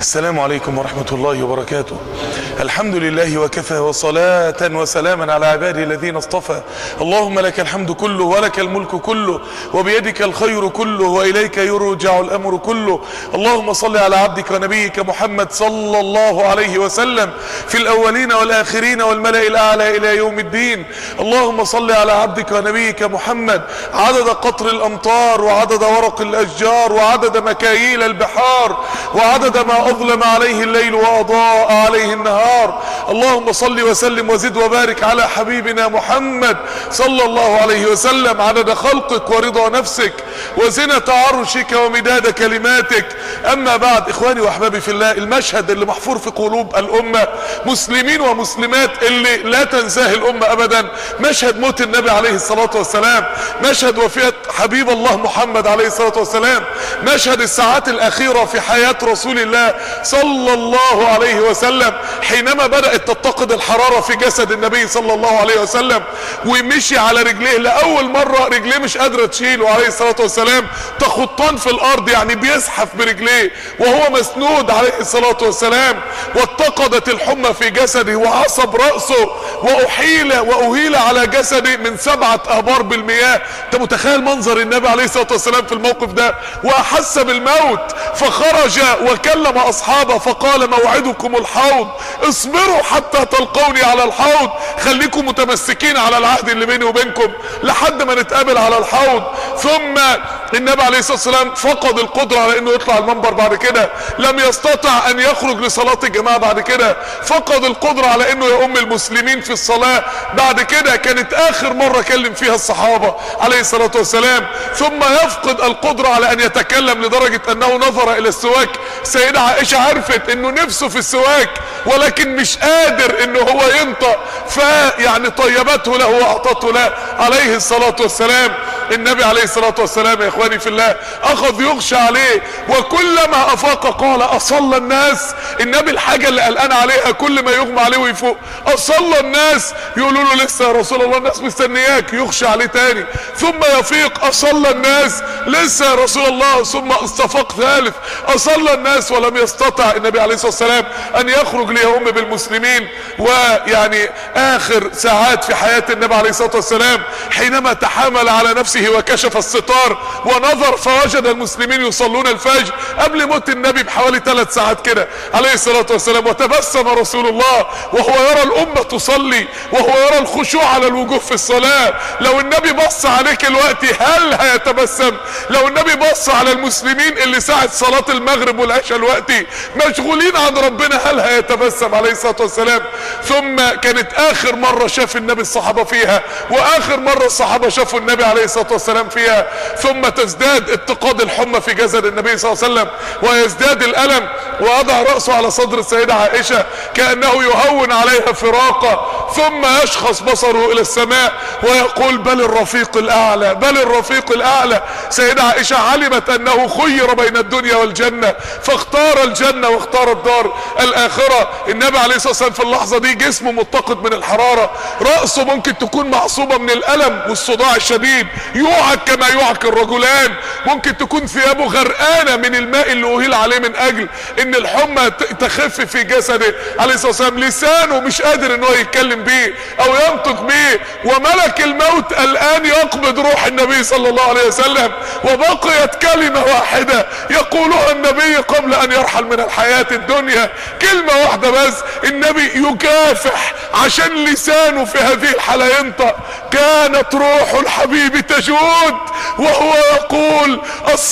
السلام عليكم ورحمة الله وبركاته الحمد لله وكفى وصلاة وسلاما على عباده الذين اصطفى اللهم لك الحمد كله ولك الملك كله وبيدك الخير كله وإليك يرجع الأمر كله اللهم صل على عبدك ونبيك محمد صلى الله عليه وسلم في الأولين والآخرين والملأ الأعلى إلى يوم الدين اللهم صل على عبدك ونبيك محمد عدد قطر الأمطار وعدد ورق الأشجار وعدد مكاييل البحار وعدد ما أظلم عليه الليل وأضاء عليه النهار اللهم صل وسلم وزد وبارك على حبيبنا محمد صلى الله عليه وسلم عدد خلقك ورضا نفسك وزنة عرشك ومداد كلماتك أما بعد إخواني وأحبابي في الله المشهد اللي محفور في قلوب الأمة مسلمين ومسلمات اللي لا تنساه الأمة أبدا مشهد موت النبي عليه الصلاة والسلام مشهد وفاة حبيب الله محمد عليه الصلاة والسلام مشهد الساعات الأخيرة في حياة رسول الله صلى الله عليه وسلم حينما بدأت تتقد الحرارة في جسد النبي صلى الله عليه وسلم ومشي على رجليه لأول مرة رجليه مش قادرة تشيله عليه الصلاة والسلام تخطان في الأرض يعني بيزحف برجليه وهو مسنود عليه الصلاة والسلام واتقدت الحمى في جسده وعصب رأسه وأحيل وأهيل على جسده من سبعة أهبار بالمياه انت متخيل منظر النبي عليه الصلاة والسلام في الموقف ده وأحس بالموت فخرج وكلم أصحابه فقال موعدكم الحوض اصبروا حتى تلقوني على الحوض خليكم متمسكين على العهد اللي بيني وبينكم لحد ما نتقابل على الحوض ثم النبي عليه الصلاة والسلام فقد القدرة على انه يطلع المنبر بعد كده لم يستطع ان يخرج لصلاة الجماعة بعد كده فقد القدرة على انه يؤم المسلمين في الصلاة بعد كده كانت اخر مرة كلم فيها الصحابة عليه الصلاة والسلام ثم يفقد القدرة على ان يتكلم لدرجة انه نظر الى السواك سيدة عائشة عرفت انه نفسه في السواك ولكن مش قادر انه هو ينطق فيعني طيبته له واعطته له عليه الصلاة والسلام النبي عليه الصلاة والسلام يا اخواني في الله اخذ يغشى عليه وكلما افاق قال اصلى الناس النبي الحاجة اللي قلقان عليها كل ما يغمى عليه ويفوق اصلى الناس يقولوا له لسه يا رسول الله الناس مستنياك يغشى عليه تاني ثم يفيق اصلى الناس لسه يا رسول الله ثم استفاق ثالث اصلى الناس ولم يستطع النبي عليه الصلاة والسلام ان يخرج ليؤم بالمسلمين ويعني اخر ساعات في حياة النبي عليه الصلاة والسلام حينما تحامل على نفسه وكشف الستار ونظر فوجد المسلمين يصلون الفجر قبل موت النبي بحوالي ثلاث ساعات كده عليه الصلاة والسلام وتبسم رسول الله وهو يرى الامة تصلي وهو يرى الخشوع على الوجوه في الصلاة لو النبي بص عليك الوقت هل هيتبسم لو النبي بص على المسلمين اللي ساعة صلاة المغرب والعشاء الوقت مشغولين عن ربنا هل هيتبسم عليه الصلاة والسلام ثم كانت اخر مرة شاف النبي الصحابة فيها واخر مرة الصحابة شافوا النبي عليه الصلاة والسلام فيها ثم تزداد اتقاد الحمى في جسد النبي صلى الله عليه وسلم ويزداد الالم ويضع رأسه على صدر السيدة عائشة كأنه يهون عليها فراقة ثم يشخص بصره الى السماء ويقول بل الرفيق الاعلى بل الرفيق الاعلى سيدة عائشة علمت انه خير بين الدنيا والجنة فاختار الجنة واختار الدار الاخرة النبي عليه الصلاة والسلام في اللحظة دي جسمه متقد من الحرارة رأسه ممكن تكون معصوبة من الالم والصداع الشديد يوعك كما يوعك الرجلان ممكن تكون ثيابه غرقانة من الماء اللي اهيل عليه من اجل ان الحمى تخف في جسده عليه الصلاة والسلام لسانه مش قادر ان هو يتكلم بيه او ينطق بيه وملك الموت الان يقبض روح النبي صلى الله عليه وسلم وبقيت كلمة واحدة يقولها النبي قبل ان يرحل من الحياة الدنيا كلمة واحدة بس النبي يكافح عشان لسانه في هذه الحالة ينطق كانت روح الحبيب تجود وهو يقول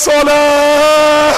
الصلاة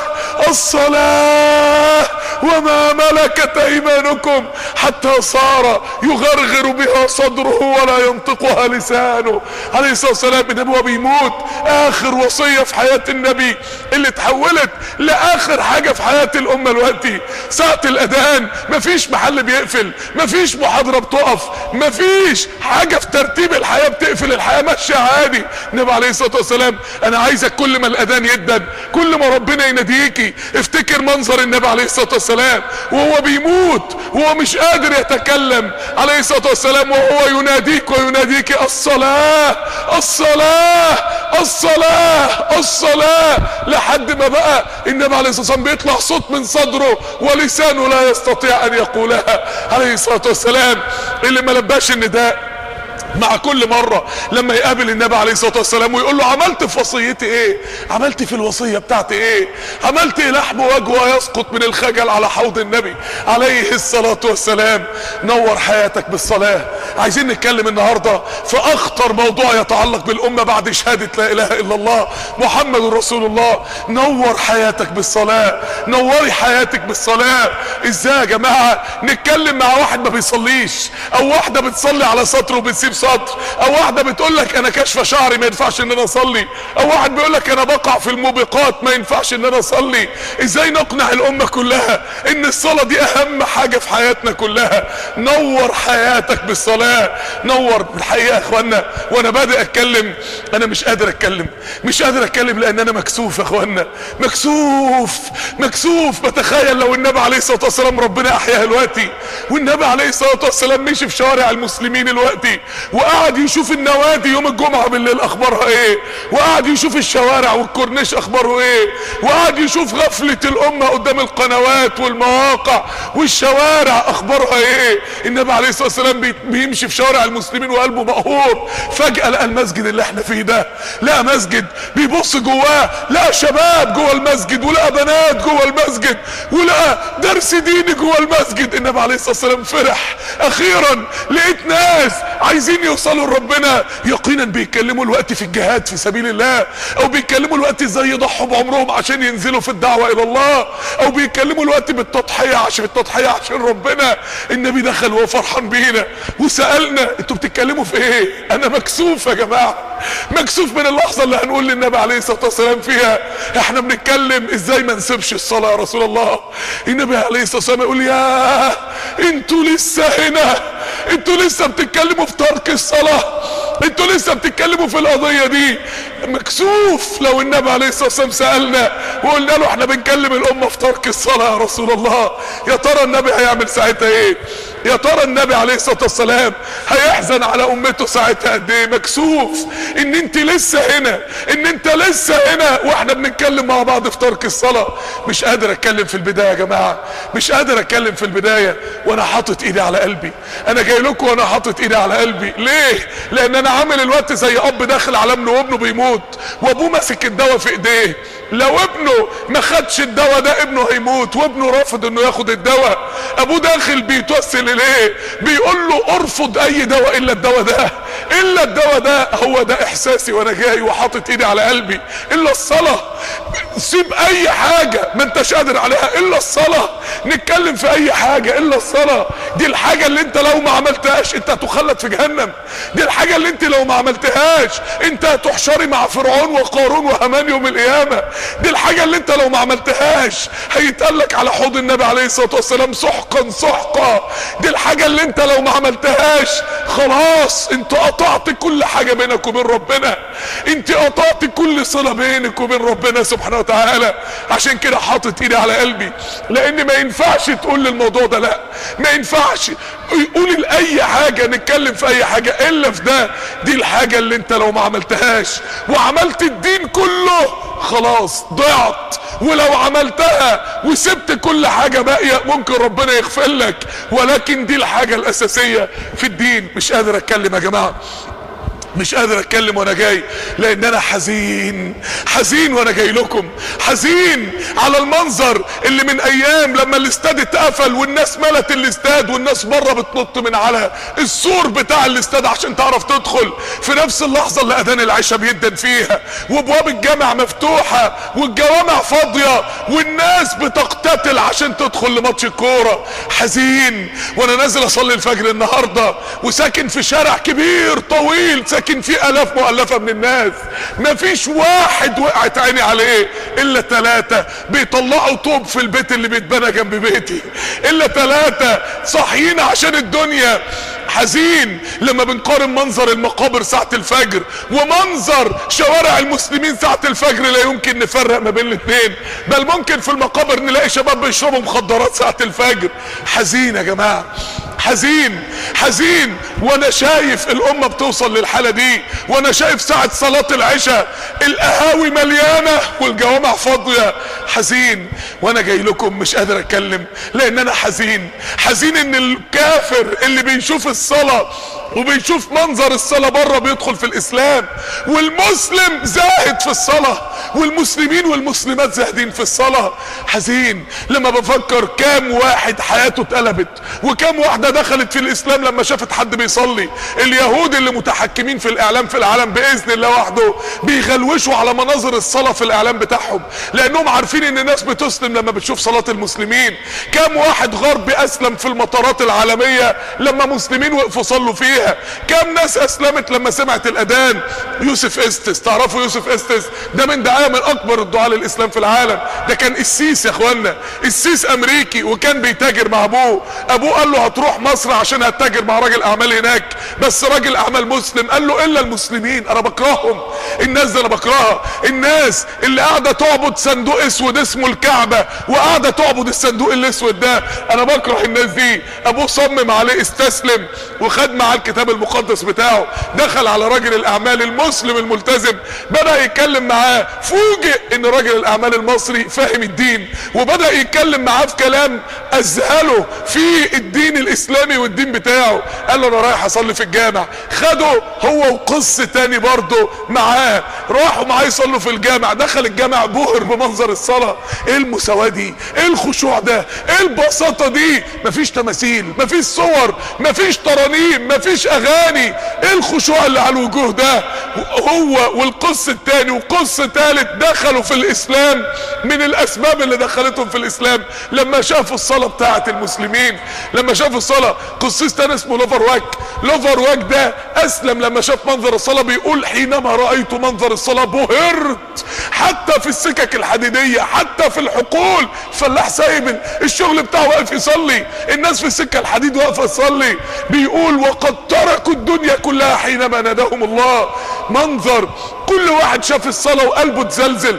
الصلاة وما ملكت ايمانكم حتى صار يغرغر بها صدره ولا ينطقها لسانه عليه الصلاة والسلام النبي وهو بيموت اخر وصية في حياة النبي اللي اتحولت لاخر حاجة في حياة الامة الوقتي ساعة الاذان مفيش محل بيقفل مفيش محاضرة بتقف مفيش حاجة في ترتيب الحياة بتقفل الحياة ماشية عادي النبي عليه الصلاة والسلام انا عايزك كل ما الاذان يدن كل ما ربنا يناديكي افتكر منظر النبي عليه الصلاة والسلام وهو بيموت وهو مش قادر يتكلم عليه الصلاة والسلام وهو يناديك ويناديك الصلاة الصلاة الصلاة الصلاة لحد ما بقى النبي عليه الصلاة والسلام بيطلع صوت من صدره ولسانه لا يستطيع ان يقولها عليه الصلاة والسلام اللي ما لباش النداء مع كل مرة لما يقابل النبي عليه الصلاة والسلام ويقول له عملت في وصيتي ايه عملت في الوصية بتاعتي ايه عملت ايه لحم وجهه يسقط من الخجل على حوض النبي عليه الصلاة والسلام نور حياتك بالصلاة عايزين نتكلم النهاردة في اخطر موضوع يتعلق بالامة بعد شهادة لا اله الا الله محمد رسول الله نور حياتك بالصلاة نوري حياتك بالصلاة ازاي يا جماعة نتكلم مع واحد ما بيصليش او واحدة بتصلي على سطر وبتسيب سطر او واحدة بتقول لك انا كشف شعري ما ينفعش ان انا اصلي او واحد بيقول لك انا بقع في الموبقات ما ينفعش ان انا اصلي ازاي نقنع الامة كلها ان الصلاة دي اهم حاجة في حياتنا كلها نور حياتك بالصلاة نور الحقيقة يا اخوانا وانا بادئ اتكلم انا مش قادر اتكلم مش قادر اتكلم لان انا مكسوف يا اخوانا مكسوف مكسوف بتخيل لو النبي عليه الصلاة والسلام ربنا احياه دلوقتي والنبي عليه الصلاة والسلام مشي في شوارع المسلمين دلوقتي وقعد يشوف النوادي يوم الجمعة بالليل اخبارها ايه وقعد يشوف الشوارع والكورنيش اخباره ايه وقعد يشوف غفلة الامة قدام القنوات والمواقع والشوارع اخبارها ايه النبي عليه الصلاة والسلام بي- بيمشي في شوارع المسلمين وقلبه مقهور فجأة لقى المسجد اللي احنا فيه ده لقى مسجد بيبص جواه لقى شباب جوه المسجد ولقى بنات جوه المسجد ولقى درس ديني جوه المسجد النبي عليه الصلاة والسلام فرح اخيرا لقيت ناس عايزين يوصلوا لربنا يقينا بيتكلموا الوقت في الجهاد في سبيل الله او بيتكلموا الوقت ازاي يضحوا بعمرهم عشان ينزلوا في الدعوة الى الله او بيتكلموا الوقت بالتضحية عشان التضحية عشان ربنا النبي دخل وهو فرحان بينا وسألنا انتوا بتتكلموا في ايه انا مكسوف يا جماعة مكسوف من اللحظة اللي هنقول للنبي عليه الصلاة والسلام فيها احنا بنتكلم ازاي ما نسيبش الصلاة يا رسول الله النبي عليه الصلاة والسلام يقول يا انتوا لسه هنا انتوا لسه بتتكلموا في ترك الصلاة انتوا لسه بتتكلموا في القضية دي مكسوف لو النبي عليه الصلاة والسلام سألنا وقلنا له احنا بنكلم الامة في ترك الصلاة يا رسول الله يا ترى النبي هيعمل ساعتها ايه يا ترى النبي عليه الصلاة والسلام هيحزن على امته ساعتها قد ايه مكسوف ان انت لسه هنا ان انت لسه هنا واحنا بنتكلم مع بعض في ترك الصلاة مش قادر اتكلم في البداية يا جماعة مش قادر اتكلم في البداية وانا حاطط ايدي على قلبي انا جاي لكم وانا حاطط ايدي على قلبي ليه لان انا عامل الوقت زي اب داخل على ابنه وابنه بيموت وابوه ماسك الدواء في ايديه لو ابنه ما خدش الدواء ده ابنه هيموت وابنه رافض انه ياخد الدواء ابوه داخل بيتوسل اليه بيقول له ارفض اي دواء الا الدواء ده الا الدواء ده هو ده احساسي وانا جاي وحاطط ايدي على قلبي الا الصلاة سيب اي حاجة ما انتش قادر عليها الا الصلاة نتكلم في اي حاجة الا الصلاة دي الحاجة اللي انت لو ما عملتهاش انت هتخلد في جهنم دي الحاجة اللي انت لو ما عملتهاش انت هتحشري مع فرعون وقارون وهامان يوم القيامة دي الحاجة اللي انت لو ما عملتهاش هيتقالك على حوض النبي عليه الصلاة والسلام سحقا سحقا دي الحاجة اللي انت لو ما عملتهاش خلاص انت قطعت كل حاجة بينك وبين ربنا انت قطعت كل صلة بينك وبين ربنا سبحانه وتعالى عشان كده حاطط ايدي على قلبي لان ما ينفعش تقول للموضوع ده لا ما ينفعش قول لاي حاجة نتكلم في اي حاجة الا في ده دي الحاجة اللي انت لو ما عملتهاش وعملت الدين كله خلاص ضعت ولو عملتها وسبت كل حاجة باقية ممكن ربنا يغفر لك ولكن دي الحاجة الاساسية في الدين مش قادر اتكلم يا جماعة مش قادر اتكلم وانا جاي لان انا حزين حزين وانا جاي لكم حزين على المنظر اللي من ايام لما الاستاد اتقفل والناس ملت الاستاد والناس بره بتنط من على السور بتاع الاستاد عشان تعرف تدخل في نفس اللحظة اللي اذان العشاء بيدن فيها وابواب الجامع مفتوحة والجوامع فاضية والناس بتقتتل عشان تدخل لماتش الكورة حزين وانا نازل اصلي الفجر النهاردة وساكن في شارع كبير طويل ساكن فيه الاف مؤلفة من الناس مفيش واحد وقعت عيني عليه الا ثلاثة بيطلعوا طوب في البيت اللي بيتبنى جنب بيتي الا ثلاثة صاحيين عشان الدنيا حزين لما بنقارن منظر المقابر ساعة الفجر ومنظر شوارع المسلمين ساعة الفجر لا يمكن نفرق ما بين الاثنين بل ممكن في المقابر نلاقي شباب بيشربوا مخدرات ساعة الفجر حزين يا جماعة حزين حزين وانا شايف الامة بتوصل للحالة دي وانا شايف ساعة صلاة العشاء القهاوي مليانة والجوامع فاضية حزين وانا جاي لكم مش قادر اتكلم لان انا حزين حزين ان الكافر اللي بيشوف الصلاة وبيشوف منظر الصلاة بره بيدخل في الاسلام والمسلم زاهد في الصلاة والمسلمين والمسلمات زاهدين في الصلاة حزين لما بفكر كام واحد حياته اتقلبت وكام واحدة دخلت في الاسلام لما شافت حد بيصلي اليهود اللي متحكمين في الاعلام في العالم باذن الله وحده بيغلوشوا على مناظر الصلاة في الاعلام بتاعهم لانهم عارفين ان الناس بتسلم لما بتشوف صلاة المسلمين كام واحد غربي اسلم في المطارات العالمية لما مسلمين وقفوا صلوا فيها كام ناس اسلمت لما سمعت الاذان يوسف استس تعرفوا يوسف استس ده من دعاية من اكبر الدعاء للاسلام في العالم ده كان السيس يا اخوانا السيس امريكي وكان بيتاجر مع ابوه ابوه قال له هتروح مصر عشان هتتاجر مع راجل اعمال هناك بس راجل اعمال مسلم قال له الا المسلمين انا بكرههم الناس دي انا بكرهها الناس اللي قاعده تعبد صندوق اسود اسمه الكعبه وقاعده تعبد الصندوق الاسود ده انا بكره الناس دي ابوه صمم عليه استسلم وخد معاه الكتاب المقدس بتاعه دخل على راجل الاعمال المسلم الملتزم بدا يتكلم معاه فوجئ ان راجل الاعمال المصري فاهم الدين وبدا يتكلم معاه في كلام اذهله في الدين الاسلامي والدين بتاعه قال له انا رايح اصلي في الجامع خده هو وقص تاني برضه معاه راحوا معاه يصلوا في الجامع دخل الجامع بهر بمنظر الصلاه ايه المساواه دي ايه الخشوع ده ايه البساطه دي مفيش تماثيل مفيش صور مفيش ترانيم مفيش اغاني ايه الخشوع اللي على الوجوه ده هو والقص التاني وقص تالت دخلوا في الاسلام من الاسباب اللي دخلتهم في الاسلام لما شافوا الصلاه بتاعه المسلمين لما شافوا الصلاه قصيص تاني اسمه لوفر واك لوفر واك ده اسلم لما شاف منظر الصلاه بيقول حينما رايت منظر الصلاه بهرت حتى في السكك الحديديه حتى في الحقول فلاح سايب الشغل بتاعه واقف يصلي الناس في السكه الحديد واقفه تصلي بيقول وقد تركوا الدنيا كلها حينما ناداهم الله منظر كل واحد شاف الصلاه وقلبه اتزلزل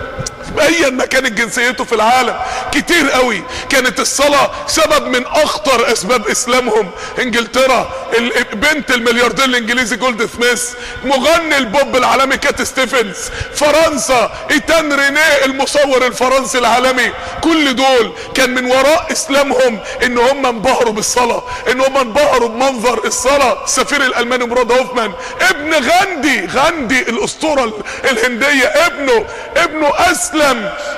ايا ما كانت جنسيته في العالم كتير قوي كانت الصلاة سبب من اخطر اسباب اسلامهم انجلترا بنت الملياردير الانجليزي جولد سميث مغني البوب العالمي كات ستيفنز فرنسا ايتان رينيه المصور الفرنسي العالمي كل دول كان من وراء اسلامهم ان هم انبهروا بالصلاة ان هم انبهروا بمنظر الصلاة السفير الالماني مراد هوفمان ابن غاندي غاندي الاسطورة الهندية ابنه ابنه اسلم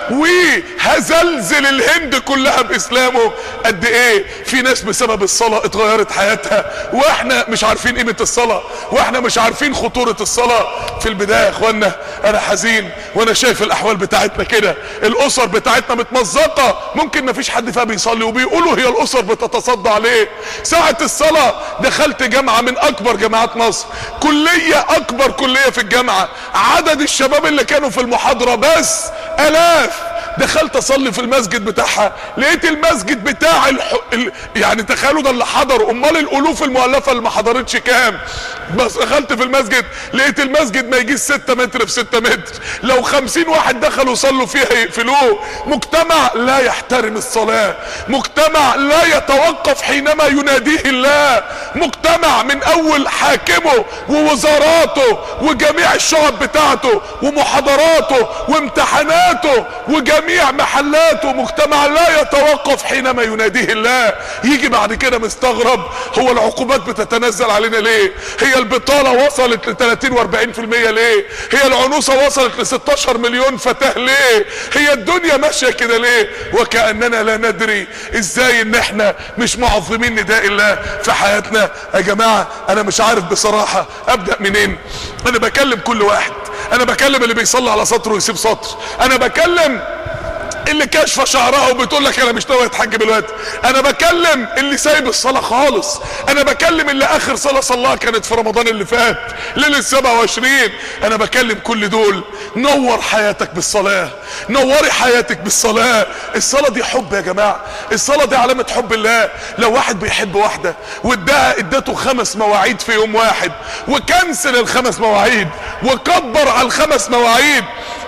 وهزلزل الهند كلها باسلامه قد ايه في ناس بسبب الصلاة اتغيرت حياتها واحنا مش عارفين قيمة الصلاة واحنا مش عارفين خطورة الصلاة في البداية يا اخوانا انا حزين وانا شايف الاحوال بتاعتنا كده الاسر بتاعتنا متمزقة ممكن ما فيش حد فيها بيصلي وبيقولوا هي الاسر بتتصدى عليه ساعة الصلاة دخلت جامعة من اكبر جامعات مصر كلية اكبر كلية في الجامعة عدد الشباب اللي كانوا في المحاضرة بس الاف دخلت اصلي في المسجد بتاعها لقيت المسجد بتاع الح... ال... يعني تخيلوا ده اللي حضر امال الالوف المؤلفه اللي ما حضرتش كام بس دخلت في المسجد لقيت المسجد ما يجيش 6 متر في 6 متر لو 50 واحد دخلوا صلوا فيها يقفلوه مجتمع لا يحترم الصلاه مجتمع لا يتوقف حينما يناديه الله مجتمع من اول حاكمه ووزاراته وجميع الشعب بتاعته ومحاضراته وامتحاناته وجميع محلاته مجتمع لا يتوقف حينما يناديه الله يجي بعد كده مستغرب هو العقوبات بتتنزل علينا ليه هي البطالة وصلت ل 30 و40% ليه هي العنوسة وصلت ل 16 مليون فتاة ليه هي الدنيا ماشية كده ليه وكأننا لا ندري ازاي ان احنا مش معظمين نداء الله في حياتنا يا جماعة انا مش عارف بصراحة ابدأ منين انا بكلم كل واحد انا بكلم اللي بيصلي على سطر ويسيب سطر انا بكلم اللي كاشفه شعرها وبتقول لك انا مش ناوي اتحج دلوقتي انا بكلم اللي سايب الصلاه خالص انا بكلم اللي اخر صلاه صلاها كانت في رمضان اللي فات ليله 27 انا بكلم كل دول نور حياتك بالصلاه نوري حياتك بالصلاه الصلاه دي حب يا جماعه الصلاه دي علامه حب الله لو واحد بيحب واحده واداها ادته خمس مواعيد في يوم واحد وكنسل الخمس مواعيد وكبر على الخمس مواعيد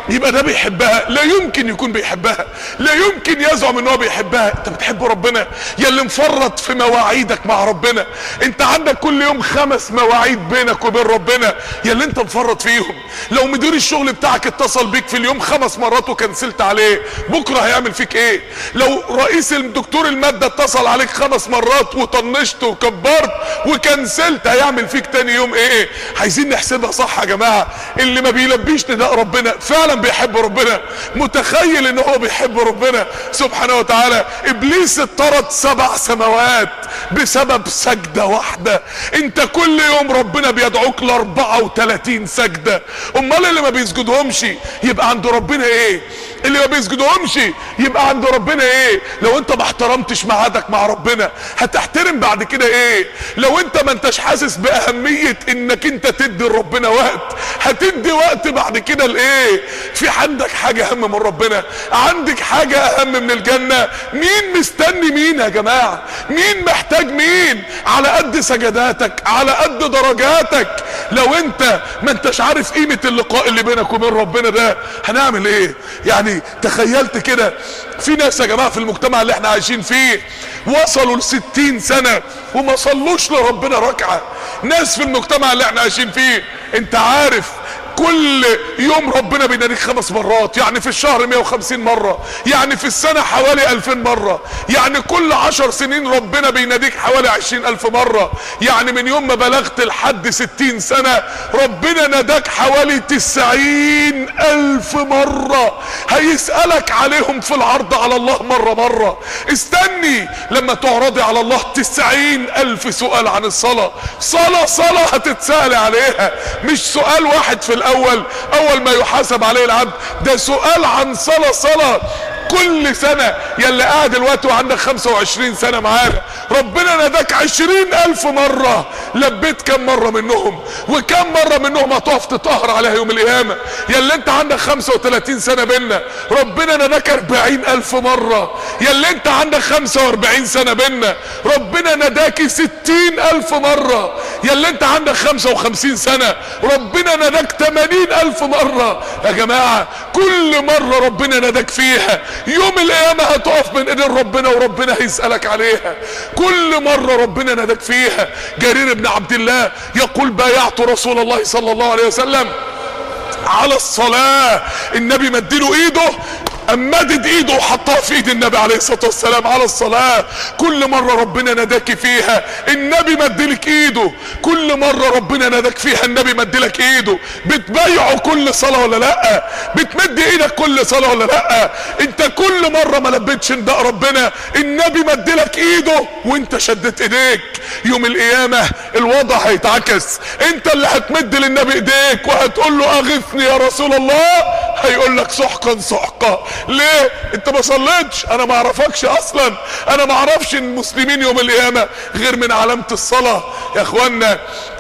يبقى ده بيحبها لا يمكن يكون بيحبها لا يمكن يزعم ان هو بيحبها انت بتحب ربنا يا اللي مفرط في مواعيدك مع ربنا انت عندك كل يوم خمس مواعيد بينك وبين ربنا يا اللي انت مفرط فيهم لو مدير الشغل بتاعك اتصل بيك في اليوم خمس مرات وكنسلت عليه بكره هيعمل فيك ايه لو رئيس الدكتور الماده اتصل عليك خمس مرات وطنشت وكبرت وكنسلت هيعمل فيك تاني يوم ايه عايزين نحسبها صح يا جماعه اللي ما بيلبيش نداء ربنا فعلا بيحب ربنا متخيل ان هو بيحب ربنا سبحانه وتعالى ابليس اطرد سبع سماوات بسبب سجدة واحدة انت كل يوم ربنا بيدعوك ل 34 سجدة امال اللي ما بيسجدهمش يبقى عند ربنا ايه اللي ما بيسجدهمش يبقى عند ربنا ايه لو انت ما احترمتش ميعادك مع ربنا هتحترم بعد كده ايه لو انت ما انتش حاسس باهمية انك انت تدي لربنا وقت هتدي وقت بعد كده لايه في عندك حاجة اهم من ربنا عندك حاجة اهم من الجنة مين مستني مين يا جماعة مين محتاج مين على قد سجداتك على قد درجاتك لو انت ما انتش عارف قيمة اللقاء اللي بينك وبين ربنا ده هنعمل ايه يعني تخيلت كده في ناس يا جماعة في المجتمع اللي احنا عايشين فيه وصلوا لستين سنة وما صلوش لربنا ركعة ناس في المجتمع اللي احنا عايشين فيه انت عارف كل يوم ربنا بيناديك خمس مرات يعني في الشهر 150 مرة يعني في السنة حوالي 2000 مرة يعني كل عشر سنين ربنا بيناديك حوالي 20 ألف مرة يعني من يوم ما بلغت لحد 60 سنة ربنا ناداك حوالي 90 ألف مرة هيسألك عليهم في العرض على الله مرة مرة استني لما تعرضي على الله 90 ألف سؤال عن الصلاة صلاة صلاة هتتسأل عليها مش سؤال واحد في الأول أول ما يحاسب عليه العبد ده سؤال عن صلاة صلاة كل سنة يلي قاعد دلوقتي وعندك 25 سنة معانا ربنا ناداك 20 ألف مرة لبيت كم مرة منهم وكم مرة منهم هتقف تطهر عليها يوم القيامة يلي انت عندك 35 سنة بينا ربنا ناداك 40 ألف مرة يلي انت عندك 45 سنة بينا ربنا ناداك 60 ألف مرة يلي انت عندك 55 سنة ربنا ناداك 80 ألف مرة يا جماعة كل مرة ربنا ناداك فيها يوم القيامة هتقف من ايدين ربنا وربنا هيسألك عليها كل مرة ربنا ناداك فيها جرير بن عبد الله يقول بايعت رسول الله صلى الله عليه وسلم على الصلاة النبي مديله ايده أم مدد ايده وحطها في ايد النبي عليه الصلاة والسلام على الصلاة كل مرة ربنا ناداك فيها النبي مدلك ايده كل مرة ربنا ناداك فيها النبي مدلك ايده بتبايعه كل صلاة ولا لا بتمد ايدك كل صلاة ولا لا انت كل مرة ما لبيتش نداء ربنا النبي مدلك ايده وانت شدت ايديك يوم القيامة الوضع هيتعكس انت اللي هتمد للنبي ايديك وهتقول له اغثني يا رسول الله هيقول لك سحقا سحقا ليه انت ما صليتش انا ما اعرفكش اصلا انا ما اعرفش المسلمين يوم القيامة غير من علامة الصلاة يا اخوانا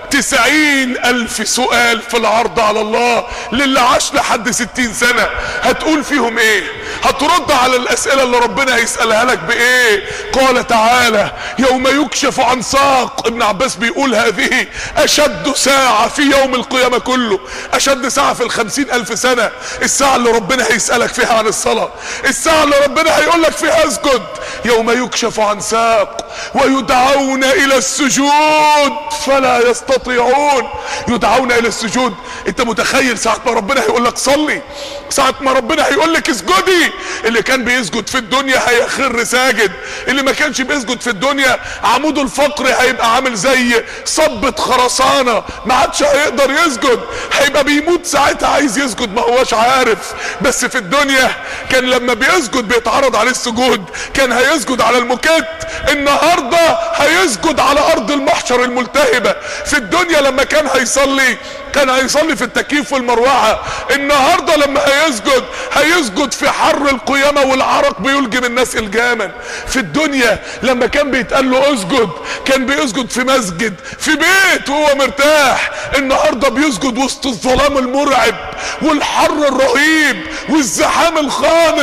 تسعين الف سؤال في العرض على الله للي عاش لحد ستين سنة هتقول فيهم ايه هترد على الاسئلة اللي ربنا هيسألها لك بايه قال تعالى يوم يكشف عن ساق ابن عباس بيقول هذه اشد ساعة في يوم القيامة كله اشد ساعة في الخمسين الف سنة الساعة اللي ربنا هيسألك فيها عن الصلاة الساعة اللي ربنا هيقول لك فيها اسجد يوم يكشف عن ساق ويدعون الى السجود فلا يستطيعون يدعون الى السجود انت متخيل ساعة ما ربنا هيقول لك صلي ساعة ما ربنا هيقول لك اسجدي اللي كان بيسجد في الدنيا هيخر ساجد اللي ما كانش بيسجد في الدنيا عموده الفقري هيبقى عامل زي صبة خرسانة ما عادش هيقدر يسجد هيبقى بيموت ساعتها عايز يسجد ما هوش عارف بس في الدنيا كان لما بيسجد بيتعرض عليه السجود كان هيسجد على الموكيت النهاردة هيسجد على ارض المحشر الملتهبة في الدنيا لما كان هيصلي كان هيصلي في التكييف والمروحة النهاردة لما هيسجد هيسجد في حر القيامة والعرق بيلجم الناس الجاما في الدنيا لما كان بيتقال له اسجد كان بيسجد في مسجد في بيت وهو مرتاح النهاردة بيسجد وسط الظلام المرعب والحر الرهيب والزحام الخانق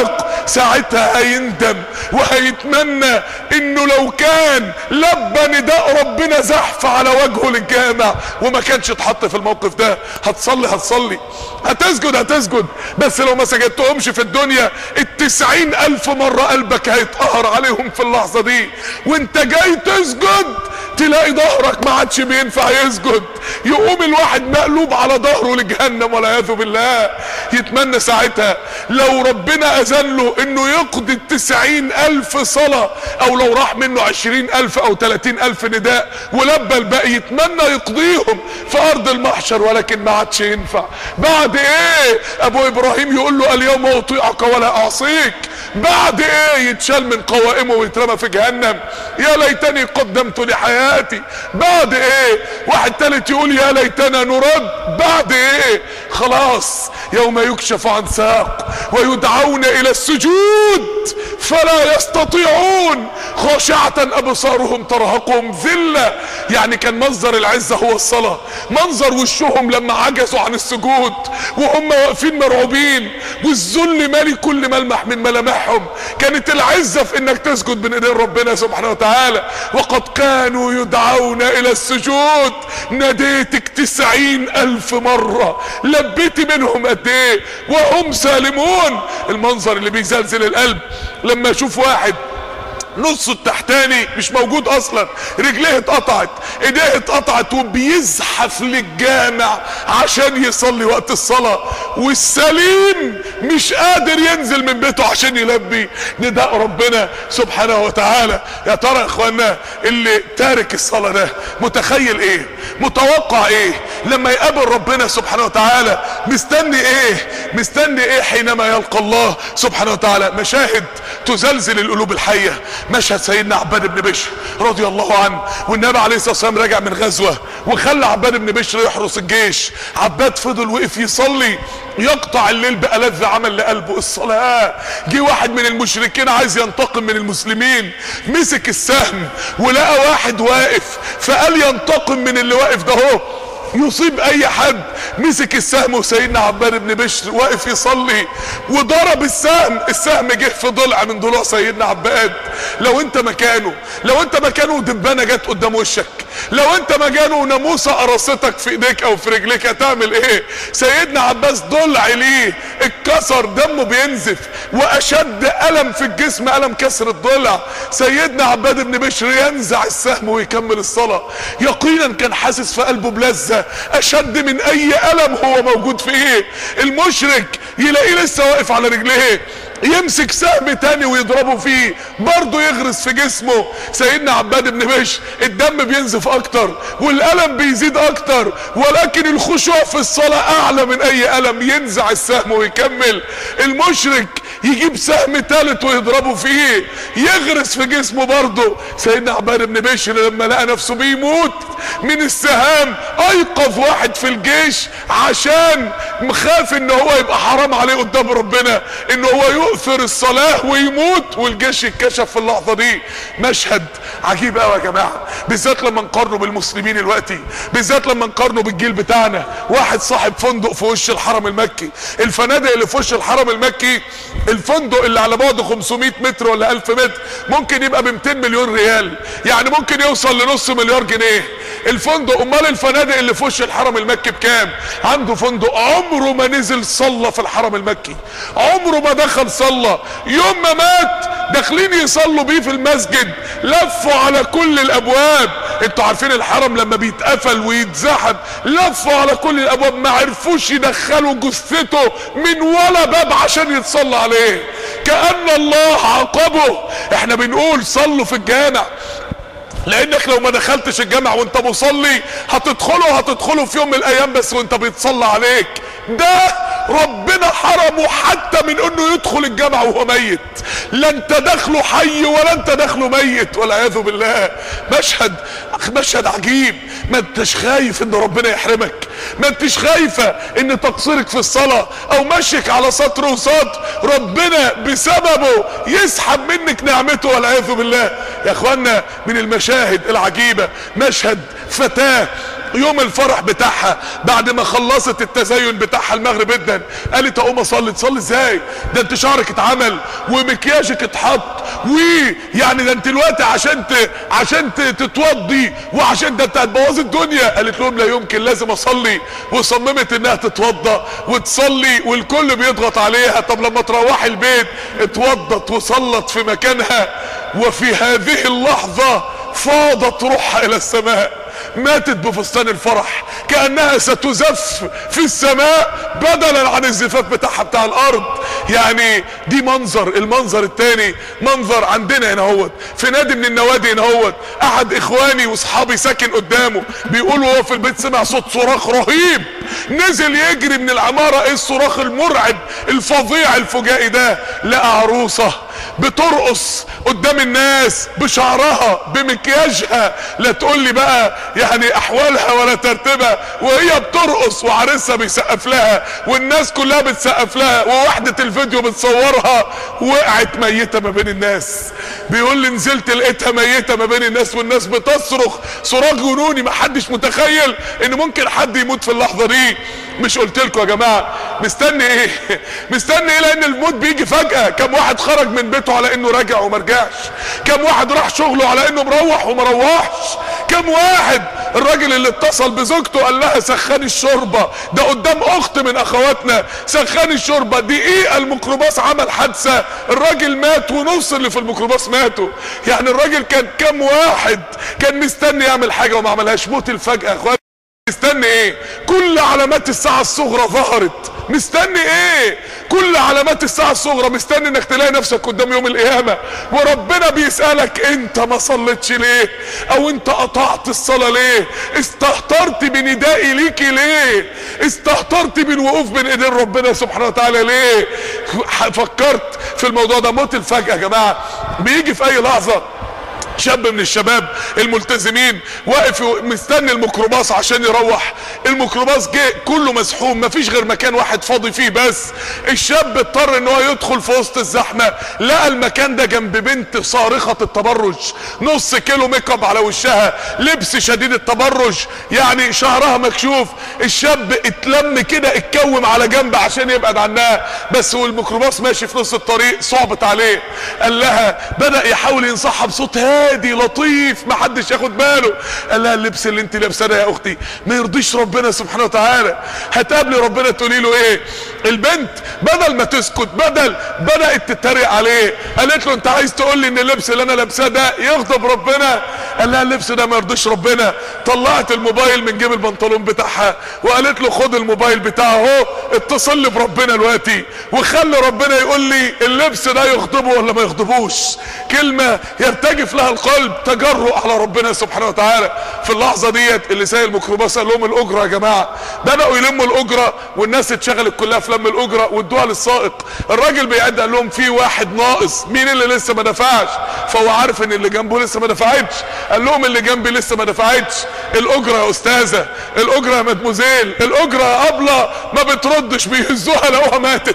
ساعتها هيندم وهيتمنى انه لو كان لبى نداء ربنا زحف على وجهه للجامع وما كانش اتحط في الموقف ده هتصلي هتصلي هتسجد هتسجد بس لو ما سجدتهمش في الدنيا التسعين الف مرة قلبك هيتقهر عليهم في اللحظة دي وانت جاي تسجد تلاقي ظهرك ما عادش بينفع يسجد يقوم الواحد مقلوب على ظهره لجهنم والعياذ بالله يتمنى ساعتها لو ربنا اذن له انه يقضي التسعين الف صلاة او لو راح منه عشرين الف او تلاتين الف نداء ولبى الباقي يتمنى يقضيهم في ارض المحشر ولكن ما عادش ينفع بعد ايه ابو ابراهيم يقول له اليوم اطيعك ولا اعصيك بعد ايه يتشال من قوائمه ويترمى في جهنم يا ليتني قدمت لحياتي بعد ايه واحد تالت يقول يا ليتنا نرد بعد ايه خلاص يوم يكشف عن ساق ويدعون الى السجود فلا يستطيعون خاشعة ابصارهم ترهقهم ذلة يعني كان منظر العزة هو الصلاة منظر وشهم لما عجزوا عن السجود وهم واقفين مرعوبين والذل مالي كل ملمح من ملامحهم كانت العزة في انك تسجد بين ايدين ربنا سبحانه وتعالى وقد كانوا يدعون الى السجود ناديتك تسعين الف مرة لبيتي منهم قد ايه وهم سالمون المنظر اللي بيزلزل القلب لما اشوف واحد نصه التحتاني مش موجود اصلا رجليه اتقطعت ايديه اتقطعت وبيزحف للجامع عشان يصلي وقت الصلاة والسليم مش قادر ينزل من بيته عشان يلبي نداء ربنا سبحانه وتعالى يا ترى يا اخوانا اللي تارك الصلاة ده متخيل ايه متوقع ايه لما يقابل ربنا سبحانه وتعالى مستني ايه مستني ايه حينما يلقى الله سبحانه وتعالى مشاهد تزلزل القلوب الحية مشهد سيدنا عباد بن بشر رضي الله عنه والنبي عليه الصلاه والسلام راجع من غزوه وخلى عباد بن بشر يحرس الجيش عباد فضل وقف يصلي يقطع الليل بألذ عمل لقلبه الصلاة جه واحد من المشركين عايز ينتقم من المسلمين مسك السهم ولقى واحد واقف فقال ينتقم من اللي واقف ده هو يصيب اي حد مسك السهم وسيدنا عباد بن بشر واقف يصلي وضرب السهم السهم جه في ضلع من ضلوع سيدنا عباد لو انت مكانه لو انت مكانه دبانه جت قدام وشك لو انت مكانه ناموسه قرصتك في ايديك او في رجليك هتعمل ايه سيدنا عباس ضلع ليه اتكسر دمه بينزف واشد الم في الجسم الم كسر الضلع سيدنا عباد بن بشر ينزع السهم ويكمل الصلاه يقينا كان حاسس في قلبه بلذه اشد من اي الم هو موجود فيه المشرك يلاقيه لسه واقف على رجليه يمسك سهم تاني ويضربه فيه برضه يغرس في جسمه سيدنا عباد بن بشر الدم بينزف اكتر والالم بيزيد اكتر ولكن الخشوع في الصلاة اعلى من اي الم ينزع السهم ويكمل المشرك يجيب سهم تالت ويضربه فيه يغرس في جسمه برضه سيدنا عباد بن بشر لما لقى نفسه بيموت من السهام ايقظ واحد في الجيش عشان مخاف ان هو يبقى حرام عليه قدام ربنا ان هو يؤثر الصلاة ويموت والجيش يتكشف في اللحظة دي مشهد عجيب قوي يا جماعة بالذات لما نقارنه بالمسلمين دلوقتي بالذات لما نقارنه بالجيل بتاعنا واحد صاحب فندق في وش الحرم المكي الفنادق اللي في وش الحرم المكي الفندق اللي على بعد 500 متر ولا 1000 متر ممكن يبقى ب 200 مليون ريال يعني ممكن يوصل لنص مليار جنيه الفندق امال الفنادق اللي في وش الحرم المكي بكام عنده فندق عمره ما نزل صلى في الحرم المكي عمره ما دخل صلى يوم ما مات داخلين يصلوا بيه في المسجد لفوا على كل الابواب انتوا عارفين الحرم لما بيتقفل ويتزحم لفوا على كل الابواب ما عرفوش يدخلوا جثته من ولا باب عشان يتصلى عليه كأن الله عاقبه احنا بنقول صلوا في الجامع لانك لو ما دخلتش الجامع وانت مصلي هتدخله هتدخله في يوم من الايام بس وانت بيتصلى عليك ده ربنا حرمه حتى من انه يدخل الجامع وهو ميت لا انت داخله حي ولا انت داخله ميت والعياذ بالله مشهد مشهد عجيب ما انتش خايف ان ربنا يحرمك ما انتش خايفة ان تقصيرك في الصلاة او مشيك على سطر وسطر ربنا بسببه يسحب منك نعمته والعياذ بالله يا اخوانا من المشاهد العجيبة مشهد فتاة يوم الفرح بتاعها بعد ما خلصت التزين بتاعها المغرب جدا قالت اقوم اصلي تصلي ازاي ده انت شعرك اتعمل ومكياجك اتحط ويعني ده انت دلوقتي عشان ت... عشان ت... تتوضي وعشان ده انت هتبوظي الدنيا قالت لهم لا يمكن لازم اصلي وصممت انها تتوضى وتصلي والكل بيضغط عليها طب لما تروحي البيت اتوضت وصلت في مكانها وفي هذه اللحظة فاضت روحها الى السماء ماتت بفستان الفرح كأنها ستزف في السماء بدلا عن الزفاف بتاعها بتاع الارض يعني دي منظر المنظر التاني منظر عندنا هنا هوت في نادي من النوادي هنا هوت احد اخواني واصحابي ساكن قدامه بيقول وهو في البيت سمع صوت صراخ رهيب نزل يجري من العمارة ايه الصراخ المرعب الفظيع الفجائي ده لقى عروسه بترقص قدام الناس بشعرها بمكياجها لا تقول لي بقى يعني احوالها ولا ترتيبها وهي بترقص وعريسها بيسقف لها والناس كلها بتسقف لها ووحدة الفيديو بتصورها وقعت ميتة ما بين الناس بيقول لي نزلت لقيتها ميتة ما بين الناس والناس بتصرخ صراخ جنوني ما حدش متخيل ان ممكن حد يموت في اللحظة دي مش قلت لكم يا جماعة مستني ايه مستني ايه لان الموت بيجي فجأة كم واحد خرج من بيته على انه راجع وما رجعش كم واحد راح شغله على انه مروح وما روحش كم واحد الراجل اللي اتصل بزوجته قال لها سخني الشوربة ده قدام اخت من اخواتنا سخني الشوربة دقيقة الميكروباص عمل حادثة الراجل مات ونص اللي في الميكروباص ماتوا يعني الراجل كان كم واحد كان مستني يعمل حاجة وما عملهاش موت الفجأة يا اخوات مستني ايه كل علامات الساعة الصغرى ظهرت مستني ايه كل علامات الساعة الصغرى مستني انك تلاقي نفسك قدام يوم القيامة وربنا بيسألك انت ما صليتش ليه او انت قطعت الصلاة ليه استهترت بندائي ليكي ليه استهترت بالوقوف بين ايدين ربنا سبحانه وتعالى ليه فكرت في الموضوع ده موت الفجأة يا جماعة بيجي في اي لحظة شاب من الشباب الملتزمين واقف مستني الميكروباص عشان يروح الميكروباص جه كله مزحوم مفيش غير مكان واحد فاضي فيه بس الشاب اضطر ان هو يدخل في وسط الزحمه لقى المكان ده جنب بنت صارخه التبرج نص كيلو ميك اب على وشها لبس شديد التبرج يعني شعرها مكشوف الشاب اتلم كده اتكوم على جنب عشان يبعد عنها بس والميكروباص ماشي في نص الطريق صعبت عليه قال لها بدا يحاول ينصحها بصوت هادي هادي لطيف ما حدش ياخد باله قال لها اللبس اللي انت لابساه ده يا اختي ما يرضيش ربنا سبحانه وتعالى هتقابلي ربنا تقولي له ايه البنت بدل ما تسكت بدل بدات تتريق عليه قالت له انت عايز تقول لي ان اللبس اللي انا لابساه ده يغضب ربنا قال لها اللبس ده ما يرضيش ربنا طلعت الموبايل من جيب البنطلون بتاعها وقالت له خد الموبايل بتاعه اهو اتصل لي بربنا دلوقتي وخلي ربنا يقول لي اللبس ده يغضبه ولا ما يغضبوش كلمه يرتجف لها القلب تجرؤ على ربنا سبحانه وتعالى في اللحظه ديت اللي سايق الميكروباص قال لهم الاجره يا جماعه بداوا يلموا الاجره والناس اتشغلت كلها في لم الاجره وادوها للسائق الراجل بيعد قال لهم في واحد ناقص مين اللي لسه ما دفعش فهو عارف ان اللي جنبه لسه ما دفعتش قال لهم اللي جنبي لسه ما دفعتش الاجره يا استاذه الاجره يا مدموزيل الاجره يا ابله ما بتردش بيهزوها لقوها ماتت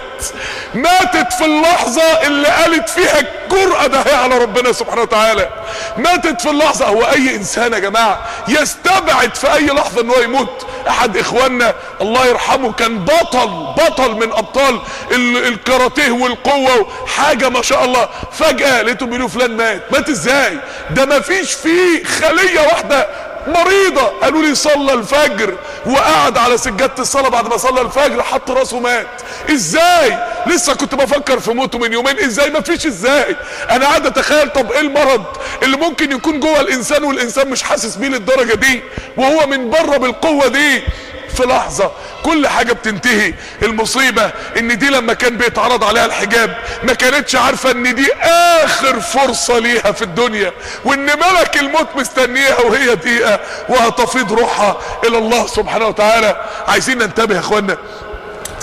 ماتت في اللحظه اللي قالت فيها الجرأه ده على ربنا سبحانه وتعالى ماتت في اللحظة هو اي انسان يا جماعة يستبعد في اي لحظة ان هو يموت احد اخواننا الله يرحمه كان بطل بطل من ابطال الكاراتيه والقوة حاجة ما شاء الله فجأة لقيتهم بيقولوا فلان مات مات ازاي ده ما فيش فيه خلية واحدة مريضة قالوا لي صلى الفجر وقعد على سجادة الصلاة بعد ما صلى الفجر حط راسه مات ازاي لسه كنت بفكر في موته من يومين ازاي ما فيش ازاي انا قاعد اتخيل طب ايه المرض اللي ممكن يكون جوه الانسان والانسان مش حاسس بيه للدرجة دي وهو من بره بالقوة دي في لحظة كل حاجة بتنتهي المصيبة ان دي لما كان بيتعرض عليها الحجاب ما كانتش عارفة ان دي اخر فرصة ليها في الدنيا وان ملك الموت مستنيها وهي دقيقة وهتفيض روحها الى الله سبحانه وتعالى عايزين ننتبه يا اخوانا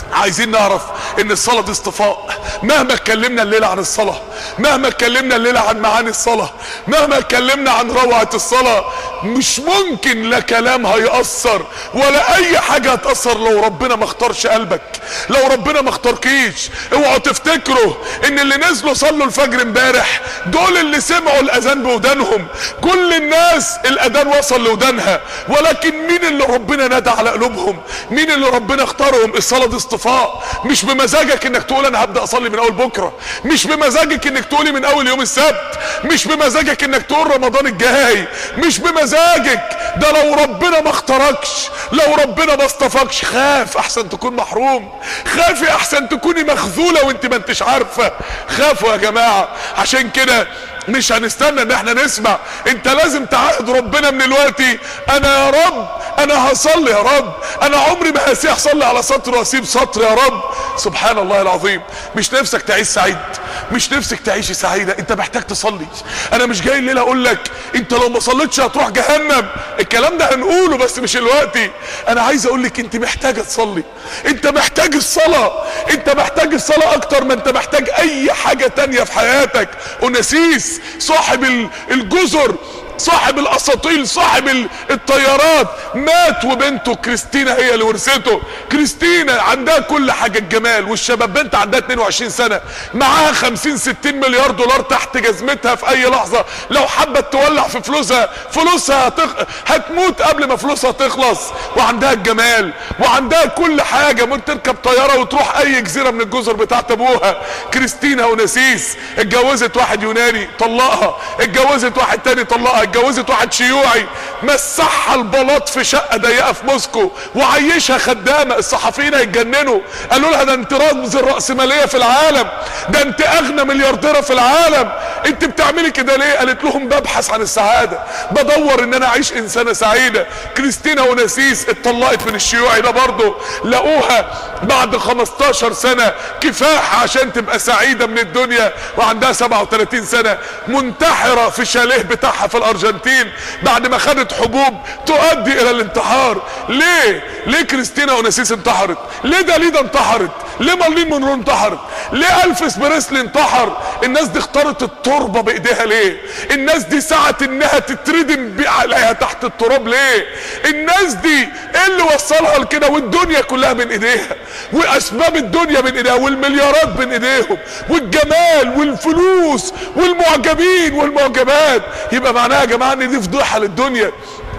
عايزين نعرف ان الصلاة دي اصطفاء مهما اتكلمنا الليلة عن الصلاة مهما اتكلمنا الليلة عن معاني الصلاة مهما اتكلمنا عن روعة الصلاة مش ممكن لا كلام هيأثر ولا اي حاجة هتأثر لو ربنا ما اختارش قلبك لو ربنا ما اختاركيش اوعوا تفتكروا ان اللي نزلوا صلوا الفجر امبارح دول اللي سمعوا الاذان بودانهم كل الناس الاذان وصل لودانها ولكن مين اللي ربنا نادى على قلوبهم مين اللي ربنا اختارهم الصلاة دي اصطفاء مش بمزاجك انك تقول انا هبدأ اصلي من اول بكرة مش بمزاجك انك تقولي من اول يوم السبت مش بمزاجك انك تقول رمضان الجاي مش بمزاجك ده لو ربنا ما اختاركش لو ربنا ما اصطفاكش خاف احسن تكون محروم خافي احسن تكوني مخذولة وانت ما انتش عارفة خافوا يا جماعة عشان كده مش هنستنى ان احنا نسمع انت لازم تعهد ربنا من الوقت انا يا رب انا هصلي يا رب انا عمري ما هسيح اصلي على سطر واسيب سطر يا رب سبحان الله العظيم مش نفسك تعيش سعيد مش نفسك تعيشي سعيدة انت محتاج تصلي انا مش جاي الليلة اقول لك انت لو ما صليتش هتروح جهنم الكلام ده هنقوله بس مش الوقت انا عايز اقول لك انت محتاجة تصلي انت محتاج الصلاة انت محتاج الصلاة اكتر ما انت محتاج اي حاجة تانية في حياتك اوناسيس صاحب الجزر صاحب الاساطيل صاحب الطيارات مات وبنته كريستينا هي اللي ورثته كريستينا عندها كل حاجة الجمال والشباب بنت عندها 22 سنة معاها 50 60 مليار دولار تحت جزمتها في اي لحظة لو حبت تولع في فلوسها فلوسها هتخ... هتموت قبل ما فلوسها تخلص وعندها الجمال وعندها كل حاجة ممكن تركب طيارة وتروح اي جزيرة من الجزر بتاعت ابوها كريستينا ونسيس اتجوزت واحد يوناني طلقها اتجوزت واحد تاني طلقها اتجوزت واحد شيوعي مسحها البلاط في شقه ضيقه في موسكو وعيشها خدامه الصحفيين هيتجننوا قالوا لها ده انت رمز الراسماليه في العالم ده انت اغنى مليارديره في العالم انت بتعملي كده ليه قالت لهم ببحث عن السعاده بدور ان انا اعيش انسانه سعيده كريستينا ونسيس اتطلقت من الشيوعي ده برضه لقوها بعد 15 سنه كفاح عشان تبقى سعيده من الدنيا وعندها 37 سنه منتحره في شاليه بتاعها في الارض الارجنتين بعد ما خدت حبوب تؤدي الى الانتحار ليه ليه كريستينا اوناسيس انتحرت ليه داليدا انتحرت ليه مارلين مونرو انتحرت ليه الفيس بريسلي انتحر الناس دي اختارت التربة بايديها ليه الناس دي سعت انها تتردم عليها تحت التراب ليه الناس دي ايه اللي وصلها لكده والدنيا كلها بين ايديها واسباب الدنيا بين ايديها والمليارات بين ايديهم والجمال والفلوس والمعجبين والمعجبات يبقى معناها يا جماعه ان دي فضيحه للدنيا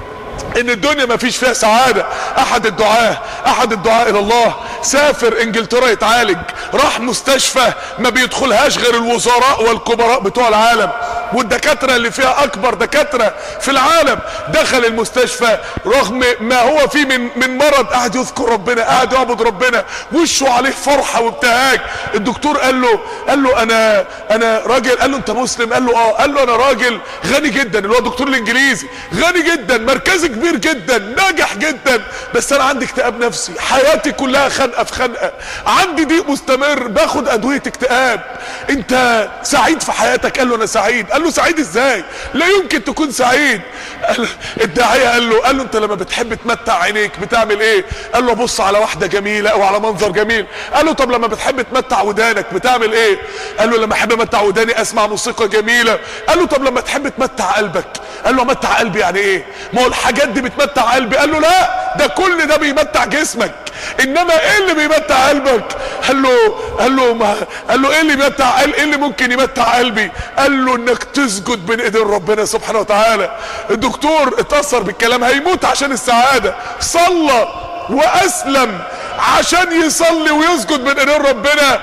ان الدنيا ما فيش فيها سعادة احد الدعاة احد الدعاء الى الله سافر انجلترا يتعالج راح مستشفى ما بيدخلهاش غير الوزراء والكبراء بتوع العالم والدكاترة اللي فيها اكبر دكاترة في العالم دخل المستشفى رغم ما هو فيه من من مرض قاعد يذكر ربنا قاعد يعبد ربنا وشه عليه فرحة وابتهاج الدكتور قال له قال له انا انا راجل قال له انت مسلم قال له اه قال له انا راجل غني جدا اللي هو الدكتور الانجليزي غني جدا مركزي كبير جدا ناجح جدا بس انا عندي اكتئاب نفسي حياتي كلها خنقه في خنقه عندي ضيق مستمر باخد ادويه اكتئاب انت سعيد في حياتك قال له انا سعيد قال له سعيد ازاي لا يمكن تكون سعيد قال الداعيه قال له قال له انت لما بتحب تمتع عينيك بتعمل ايه قال له بص على واحده جميله او على منظر جميل قال له طب لما بتحب تمتع ودانك بتعمل ايه قال له لما احب امتع وداني اسمع موسيقى جميله قال له طب لما تحب تمتع قلبك قال له امتع قلبي يعني ايه ما هو الحاجات دي بتمتع قلبي قال له لا ده كل ده بيمتع جسمك انما ايه اللي بيمتع قلبك قال له قال له ما قال له ايه اللي بيمتع قال ايه اللي ممكن يمتع قلبي قال له انك تسجد بين ايدين ربنا سبحانه وتعالى الدكتور اتاثر بالكلام هيموت عشان السعاده صلى واسلم عشان يصلي ويسجد بين ايدين ربنا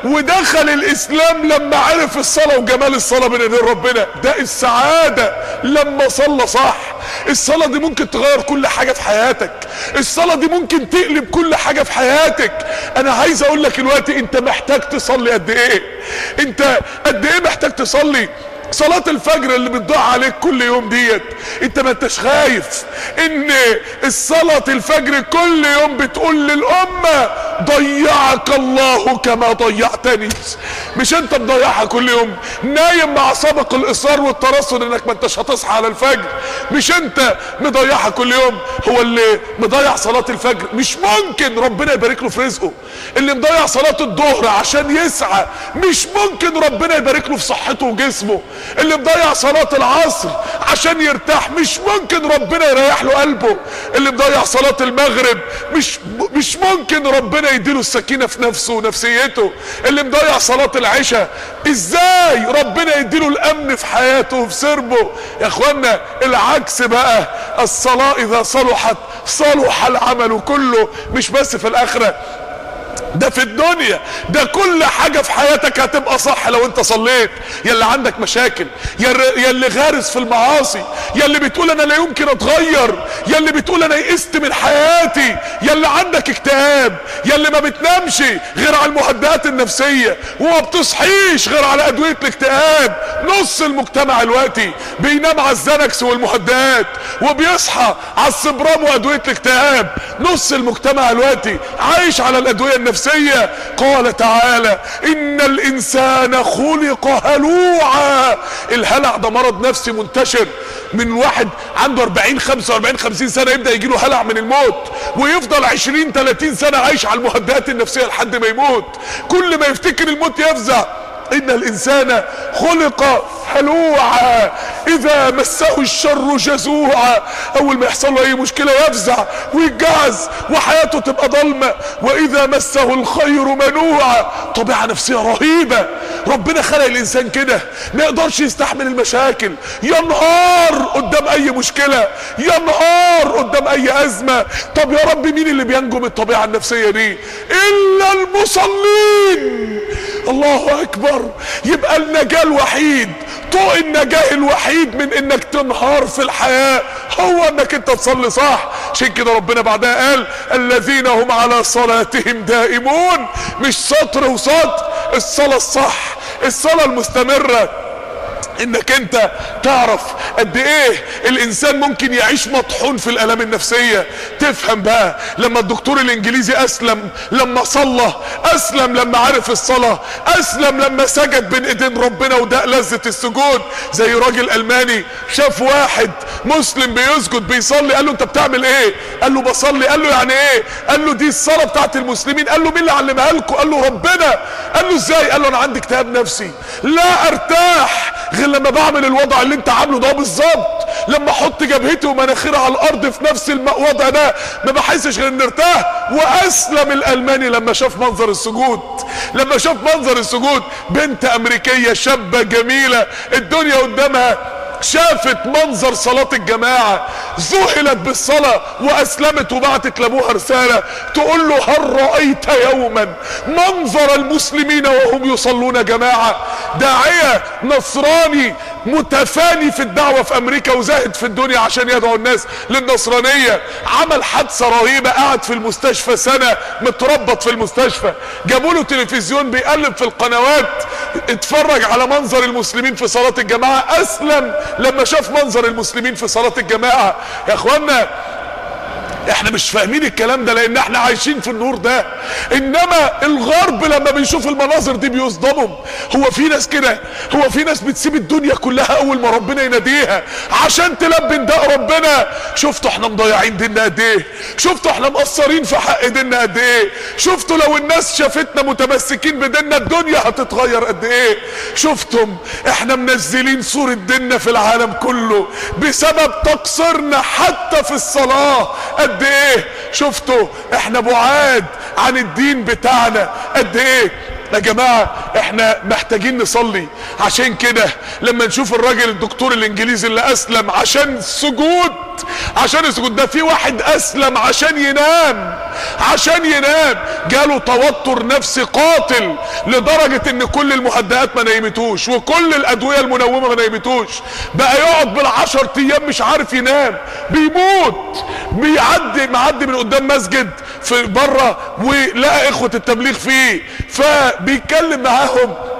ودخل الاسلام لما عرف الصلاة وجمال الصلاة بين ايدين ربنا ده السعادة لما صلى صح الصلاة دي ممكن تغير كل حاجة في حياتك الصلاة دي ممكن تقلب كل حاجة في حياتك انا عايز اقول لك دلوقتي انت محتاج تصلي قد ايه انت قد ايه محتاج تصلي صلاة الفجر اللي بتضيع عليك كل يوم ديت انت ما انتش خايف ان الصلاة الفجر كل يوم بتقول للأمة ضيعك الله كما ضيعتني مش انت مضيعها كل يوم نايم مع سبق الاصرار والترصد انك ما انتش هتصحى على الفجر مش انت مضيعها كل يوم هو اللي مضيع صلاة الفجر مش ممكن ربنا يبارك له في رزقه اللي مضيع صلاة الظهر عشان يسعى مش ممكن ربنا يبارك له في صحته وجسمه اللي مضيع صلاة العصر عشان يرتاح مش ممكن ربنا يريح له قلبه اللي مضيع صلاة المغرب مش مش ممكن ربنا يديله السكينة في نفسه ونفسيته اللي مضيع صلاة العشاء ازاي ربنا يديله الامن في حياته وفي سربه يا اخوانا العكس بقى الصلاة اذا صلحت صلح العمل كله مش بس في الاخرة ده في الدنيا ده كل حاجة في حياتك هتبقى صح لو انت صليت يا اللي عندك مشاكل يا الر- يا اللي غارس في المعاصي يا اللي بتقول انا لا يمكن اتغير يا اللي بتقول انا يئست من حياتي يا اللي عندك اكتئاب يا اللي ما بتنامش غير على المهدئات النفسية وما بتصحيش غير على ادوية الاكتئاب نص المجتمع دلوقتي بينام على الزنكس والمهدئات وبيصحى على السبرام وادوية الاكتئاب نص المجتمع دلوقتي عايش على الادوية النفسية قال تعالى ان الانسان خلق هلوعا الهلع ده مرض نفسي منتشر من واحد عنده 40 45 50 سنة يبدأ يجيله هلع من الموت ويفضل 20 30 سنة عايش على المهدئات النفسية لحد ما يموت كل ما يفتكر الموت يفزع ان الانسان خلق هلوعا اذا مسه الشر جزوعا اول ما يحصل له اي مشكله يفزع ويتجعز وحياته تبقى ضلمه واذا مسه الخير منوعا طبيعه نفسيه رهيبه ربنا خلق الانسان كده ما يقدرش يستحمل المشاكل ينهار قدام اي مشكله ينهار قدام اي ازمه طب يا رب مين اللي بينجو من الطبيعه النفسيه دي الا المصلين الله اكبر يبقى النجاة الوحيد طوق النجاة الوحيد من انك تنهار في الحياة هو انك انت تصلي صح عشان كده ربنا بعدها قال الذين هم على صلاتهم دائمون مش سطر وسطر الصلاة الصح الصلاة المستمرة انك انت تعرف قد ايه الانسان ممكن يعيش مطحون في الالام النفسية تفهم بقى لما الدكتور الانجليزي اسلم لما صلى اسلم لما عرف الصلاة اسلم لما سجد بين ايدين ربنا وداق لذة السجود زي راجل الماني شاف واحد مسلم بيسجد بيصلي قال له انت بتعمل ايه قال له بصلي قال له يعني ايه قال له دي الصلاة بتاعت المسلمين قال له مين اللي علمها لكم قال له ربنا قال له ازاي قال له انا عندي اكتئاب نفسي لا ارتاح غير لما بعمل الوضع اللي انت عامله ده بالظبط لما احط جبهتي ومناخيري على الارض في نفس الوضع ده ما بحسش غير اني ارتاح واسلم الالماني لما شاف منظر السجود لما شاف منظر السجود بنت امريكيه شابه جميله الدنيا قدامها شافت منظر صلاة الجماعة ذهلت بالصلاة واسلمت وبعتت لابوها رسالة تقول له هل رأيت يوما منظر المسلمين وهم يصلون جماعة داعية نصراني متفاني في الدعوة في امريكا وزاهد في الدنيا عشان يدعو الناس للنصرانية عمل حادثة رهيبة قعد في المستشفى سنة متربط في المستشفى جابوا له تلفزيون بيقلب في القنوات اتفرج على منظر المسلمين في صلاة الجماعة اسلم لما شاف منظر المسلمين في صلاة الجماعة يا اخوانا احنا مش فاهمين الكلام ده لان احنا عايشين في النور ده انما الغرب لما بيشوف المناظر دي بيصدمهم هو في ناس كده هو في ناس بتسيب الدنيا كلها اول ما ربنا يناديها عشان تلبي نداء ربنا شفتوا احنا مضيعين ديننا قد ايه شفتوا احنا مقصرين في حق ديننا قد ايه شفتوا لو الناس شافتنا متمسكين بديننا الدنيا هتتغير قد ايه شفتم احنا منزلين صورة ديننا في العالم كله بسبب تقصيرنا حتى في الصلاة قد ايه شفتوا احنا بعاد عن الدين بتاعنا قد ايه يا جماعة احنا محتاجين نصلي عشان كده لما نشوف الراجل الدكتور الانجليزي اللي اسلم عشان السجود عشان السجود ده في واحد اسلم عشان ينام عشان ينام جاله توتر نفسي قاتل لدرجة ان كل المهدئات ما نيمتوش وكل الادوية المنومة ما نيمتوش بقى يقعد بالعشر ايام مش عارف ينام بيموت بيعدي معدي من قدام مسجد في بره ولقى اخوة التبليغ فيه فبيتكلم معاهم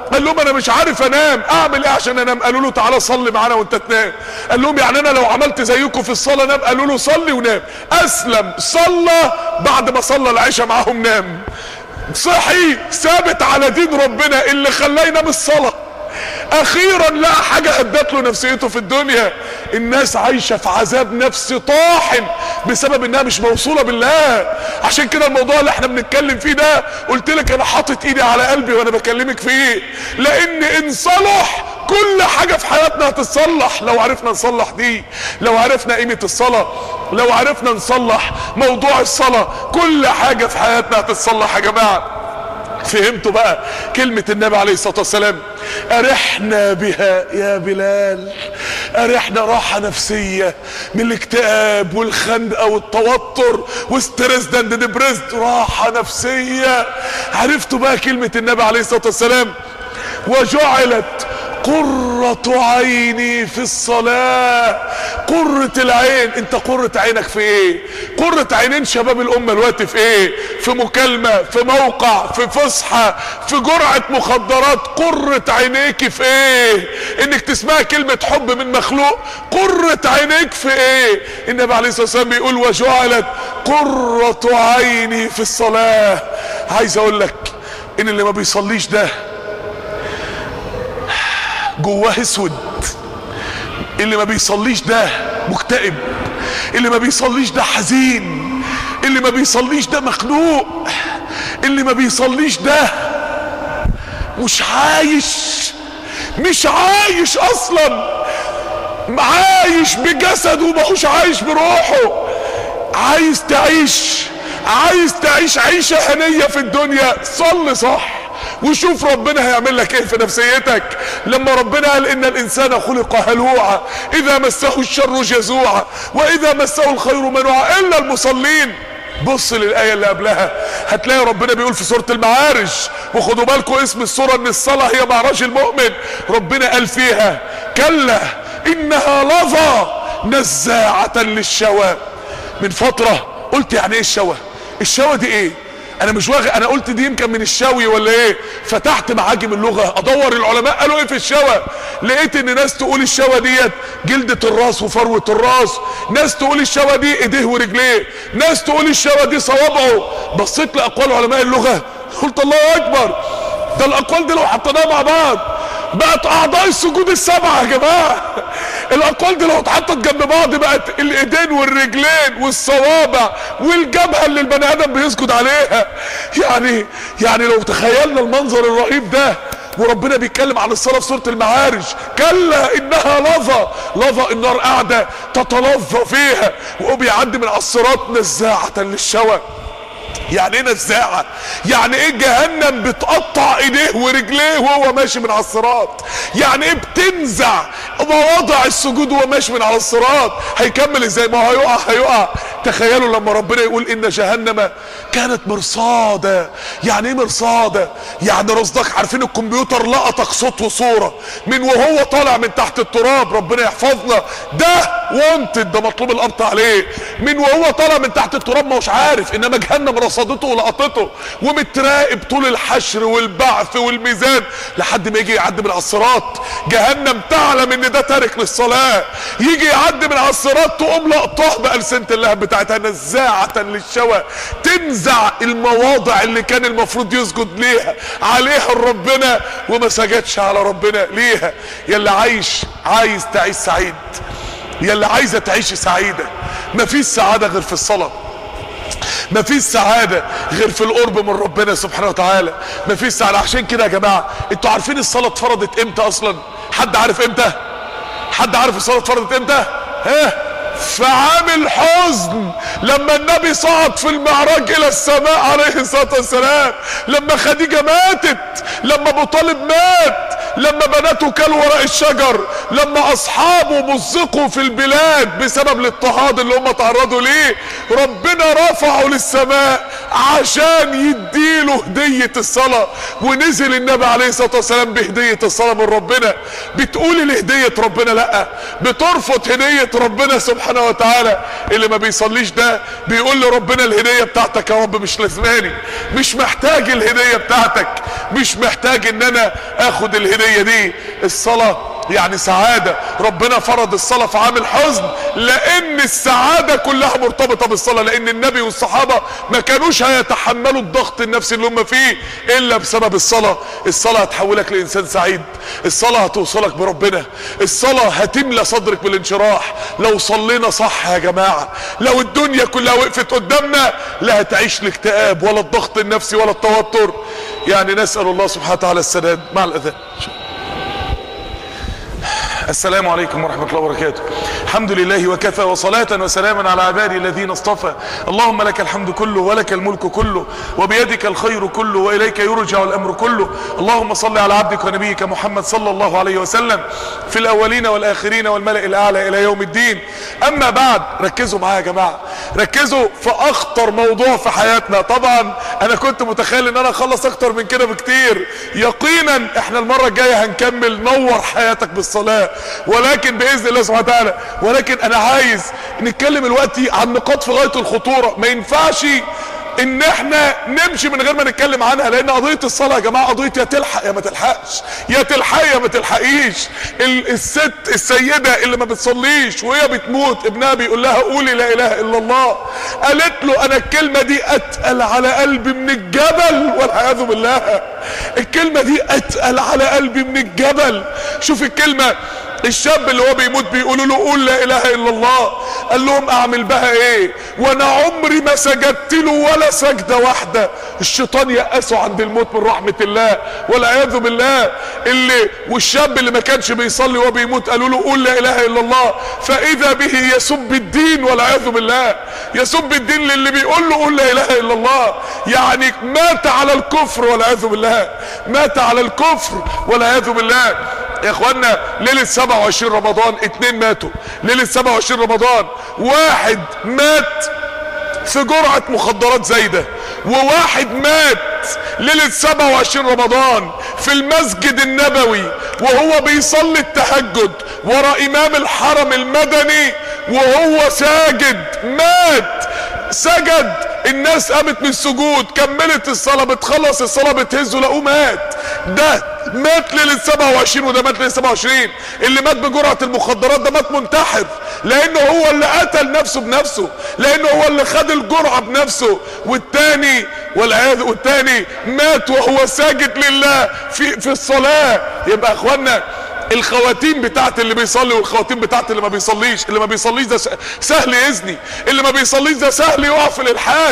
قال لهم انا مش عارف انام اعمل ايه عشان انام قالوا له تعالى صلي معانا وانت تنام قال لهم يعني انا لو عملت زيكم في الصلاه نام قالوا له صلي ونام اسلم صلى بعد ما صلى العشاء معاهم نام صحي ثابت على دين ربنا اللي خلاه ينام الصلاه اخيرا لقى حاجه هدت له نفسيته في الدنيا الناس عايشه في عذاب نفسي طاحن بسبب انها مش موصوله بالله عشان كده الموضوع اللي احنا بنتكلم فيه ده قلت لك انا حاطط ايدي على قلبي وانا بكلمك فيه لان ان صلح كل حاجه في حياتنا هتتصلح لو عرفنا نصلح دي لو عرفنا قيمه الصلاه لو عرفنا نصلح موضوع الصلاه كل حاجه في حياتنا هتتصلح يا جماعه فهمتوا بقى كلمة النبي عليه الصلاة والسلام أرحنا بها يا بلال أرحنا راحة نفسية من الاكتئاب والخنقة والتوتر والستريس ده ديبريسد راحة نفسية عرفتوا بقى كلمة النبي عليه الصلاة والسلام وجعلت قرة عيني في الصلاة قرة العين انت قرة عينك في ايه قرة عينين شباب الامة الوقت في ايه في مكالمة في موقع في فسحة في جرعة مخدرات قرة عينيك في ايه انك تسمع كلمة حب من مخلوق قرة عينيك في ايه النبي عليه الصلاة والسلام بيقول وجعلت قرة عيني في الصلاة عايز اقول لك ان اللي ما بيصليش ده جواه اسود اللي ما بيصليش ده مكتئب اللي ما بيصليش ده حزين اللي ما بيصليش ده مخنوق اللي ما بيصليش ده مش عايش مش عايش اصلا عايش بجسده وماهوش عايش بروحه عايز تعيش عايز تعيش عيشة هنية في الدنيا صل صح وشوف ربنا هيعمل لك ايه في نفسيتك لما ربنا قال ان الانسان خلق هلوعا اذا مسه الشر جزوعا واذا مسه الخير منوعا الا المصلين بص للآية اللي قبلها هتلاقي ربنا بيقول في سورة المعارج وخدوا بالكم اسم السورة ان الصلاة هي معراج المؤمن ربنا قال فيها كلا انها لظى نزاعة للشوى من فترة قلت يعني ايه الشوى الشوى دي ايه انا مش واخد انا قلت دي يمكن من الشوي ولا ايه فتحت معاجم اللغه ادور العلماء قالوا ايه في الشوى لقيت ان ناس تقول الشوى ديت جلده الراس وفروه الراس ناس تقول الشوى دي ايديه ورجليه ناس تقول الشوى دي صوابعه بصيت لاقوال علماء اللغه قلت الله اكبر ده الاقوال دي لو حطيناها مع بعض بقت اعضاء السجود السبعه يا جماعه الاقوال دي لو اتحطت جنب بعض بقت الايدين والرجلين والصوابع والجبهه اللي البني ادم بيسجد عليها يعني يعني لو تخيلنا المنظر الرهيب ده وربنا بيتكلم عن الصلاه في سوره المعارج كلا انها لظى لظى النار قاعده تتلظى فيها وبيعدي من على الصراط نزاعه للشوى يعني ايه نزاعة يعني ايه جهنم بتقطع ايديه ورجليه وهو ماشي من على الصراط يعني ايه بتنزع مواضع السجود وهو ماشي من على الصراط هيكمل ازاي ما هو هيقع هيقع تخيلوا لما ربنا يقول ان جهنم كانت مرصادة يعني ايه مرصادة يعني رصدك عارفين الكمبيوتر لقطك صوت وصورة من وهو طالع من تحت التراب ربنا يحفظنا ده وانتد ده مطلوب القبض عليه من وهو طالع من تحت التراب ما هوش عارف انما جهنم رصدته ولقطته ومتراقب طول الحشر والبعث والميزان لحد ما يجي يعدي من على الصراط جهنم تعلم ان ده تارك للصلاة يجي يعدي من على الصراط تقوم لقطاه بألسنة اللهب بتاعتها نزاعة للشوى تنزع المواضع اللي كان المفروض يسجد ليها عليها ربنا وما سجدش على ربنا ليها يلا عايش عايز تعيش سعيد يلا عايزة تعيش سعيدة مفيش سعادة غير في الصلاة مفيش سعادة غير في القرب من ربنا سبحانه وتعالى مفيش سعادة عشان كده يا جماعة انتوا عارفين الصلاة اتفرضت امتى اصلا حد عارف امتى حد عارف الصلاة اتفرضت امتى ها في عام الحزن لما النبي صعد في المعراج الى السماء عليه الصلاة والسلام لما خديجة ماتت لما ابو طالب مات لما بناته كلوا ورق الشجر لما اصحابه مزقوا في البلاد بسبب الاضطهاد اللي هم تعرضوا ليه ربنا رفعه للسماء عشان يديله هدية الصلاة ونزل النبي عليه الصلاة والسلام بهدية الصلاة من ربنا بتقول الهدية ربنا لا بترفض هدية ربنا سبحانه وتعالى اللي ما بيصليش ده بيقول لربنا الهدية بتاعتك يا رب مش لازماني مش محتاج الهدية بتاعتك مش محتاج ان انا اخد الهدية دي الصلاة يعني سعادة ربنا فرض الصلاة في عام الحزن لان السعادة كلها مرتبطة بالصلاة لان النبي والصحابة ما كانوش هيتحملوا الضغط النفسي اللي هم فيه الا بسبب الصلاة الصلاة هتحولك لانسان سعيد الصلاة هتوصلك بربنا الصلاة هتملى صدرك بالانشراح لو صلينا صح يا جماعة لو الدنيا كلها وقفت قدامنا لا هتعيش الاكتئاب ولا الضغط النفسي ولا التوتر يعني نسأل الله سبحانه وتعالى السداد مع الاذان السلام عليكم ورحمة الله وبركاته الحمد لله وكفى وصلاة وسلاما على عبادي الذين اصطفى اللهم لك الحمد كله ولك الملك كله وبيدك الخير كله وإليك يرجع الأمر كله اللهم صل على عبدك ونبيك محمد صلى الله عليه وسلم في الأولين والآخرين والملأ الأعلى إلى يوم الدين أما بعد ركزوا معايا يا جماعة ركزوا في أخطر موضوع في حياتنا طبعا أنا كنت متخيل إن أنا أخلص أكتر من كده بكتير يقينا إحنا المرة الجاية هنكمل نور حياتك بالصلاة ولكن باذن الله سبحانه وتعالى ولكن انا عايز نتكلم دلوقتي عن نقاط في غايه الخطوره ما ينفعش ان احنا نمشي من غير ما نتكلم عنها لان قضيه الصلاه يا جماعه قضيه يا تلحق يا ما تلحقش يا تلحق يا ما تلحقيش ال- الست السيده اللي ما بتصليش وهي بتموت ابنها بيقول لها قولي لا اله الا الله قالت له انا الكلمه دي اتقل على قلبي من الجبل والعياذ بالله الكلمه دي اتقل على قلبي من الجبل شوف الكلمه الشاب اللي هو بيموت بيقولوا له قول لا اله الا الله قال لهم اعمل بها ايه وانا عمري ما سجدت له ولا سجده واحده الشيطان يأسه عند الموت من رحمه الله والعياذ بالله اللي والشاب اللي ما كانش بيصلي وهو بيموت قالوا له قول لا اله الا الله فاذا به يسب الدين والعياذ بالله يسب الدين للي بيقول له قول لا اله الا الله يعني مات على الكفر والعياذ بالله مات على الكفر والعياذ بالله يا اخوانا ليلة 27 رمضان اتنين ماتوا ليلة 27 رمضان واحد مات في جرعة مخدرات زايدة وواحد مات ليلة 27 رمضان في المسجد النبوي وهو بيصلي التهجد ورا امام الحرم المدني وهو ساجد مات سجد الناس قامت من السجود كملت الصلاة بتخلص الصلاة بتهزه لقوه مات ده مات ليلة 27 وده مات ليلة 27 اللي مات بجرعة المخدرات ده مات منتحر لانه هو اللي قتل نفسه بنفسه لانه هو اللي خد الجرعة بنفسه والتاني والعياذ والتاني مات وهو ساجد لله في في الصلاة يبقى اخوانا الخواتيم بتاعت اللي بيصلي والخواتيم بتاعت اللي ما بيصليش اللي ما بيصليش ده سهل يزني اللي ما بيصليش ده سهل يقع في الالحاد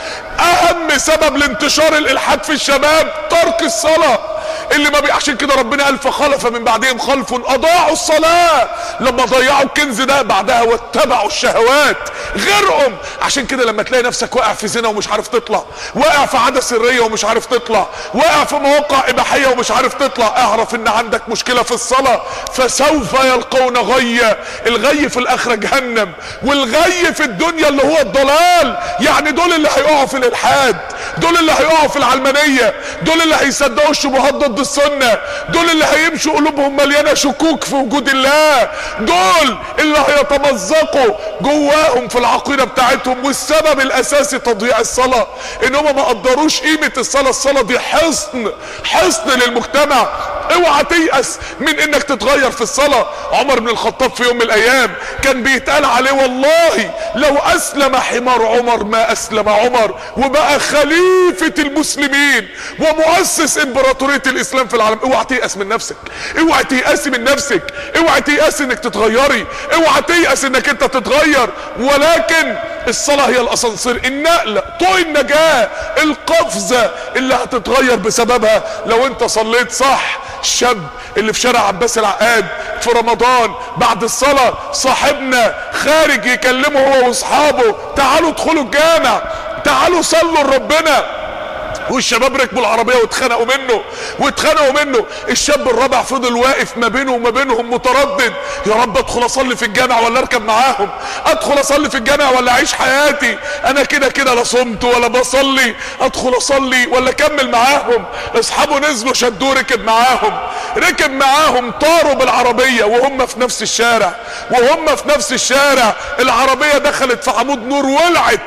اهم سبب لانتشار الالحاد في الشباب ترك الصلاه اللي ما بي عشان كده ربنا قال فخلف من بعدهم خلف اضاعوا الصلاه لما ضيعوا الكنز ده بعدها واتبعوا الشهوات غيرهم عشان كده لما تلاقي نفسك واقع في زنا ومش عارف تطلع واقع في عاده سريه ومش عارف تطلع واقع في مواقع اباحيه ومش عارف تطلع اعرف ان عندك مشكله في الصلاه فسوف يلقون غيا الغي في الاخره جهنم والغي في الدنيا اللي هو الضلال يعني دول اللي هيقعوا في الالحاد دول اللي هيقعوا في العلمانيه دول اللي هيصدقوا الشبهات ضد السنه دول اللي هيمشوا قلوبهم مليانه شكوك في وجود الله دول اللي هيتمزقوا جواهم في العقيده بتاعتهم والسبب الاساسي تضييع الصلاه ان هم ما قدروش قيمه الصلاه الصلاه دي حصن حصن للمجتمع اوعى تيأس من انك تتغير في الصلاة عمر بن الخطاب في يوم من الايام كان بيتقال عليه والله لو اسلم حمار عمر ما اسلم عمر وبقى خليفة المسلمين ومؤسس امبراطورية الاسلام في العالم اوعى تيأس من نفسك اوعى تيأس من نفسك اوعى تيأس انك تتغيري اوعى تيأس انك انت تتغير ولكن الصلاة هي الاسانسير النقلة طوق النجاة القفزة اللي هتتغير بسببها لو انت صليت صح الشاب اللي في شارع عباس العقاد في رمضان بعد الصلاة صاحبنا خارج يكلمه هو واصحابه تعالوا ادخلوا الجامع تعالوا صلوا لربنا والشباب ركبوا العربيه واتخانقوا منه واتخانقوا منه الشاب الرابع فضل واقف ما بينه وما بينهم متردد يا رب ادخل اصلي في الجامع ولا اركب معاهم ادخل اصلي في الجامع ولا اعيش حياتي انا كده كده لا صمت ولا بصلي ادخل اصلي ولا اكمل معاهم اصحابه نزلوا شدوه ركب معاهم ركب معاهم طاروا بالعربيه وهم في نفس الشارع وهم في نفس الشارع العربيه دخلت في عمود نور ولعت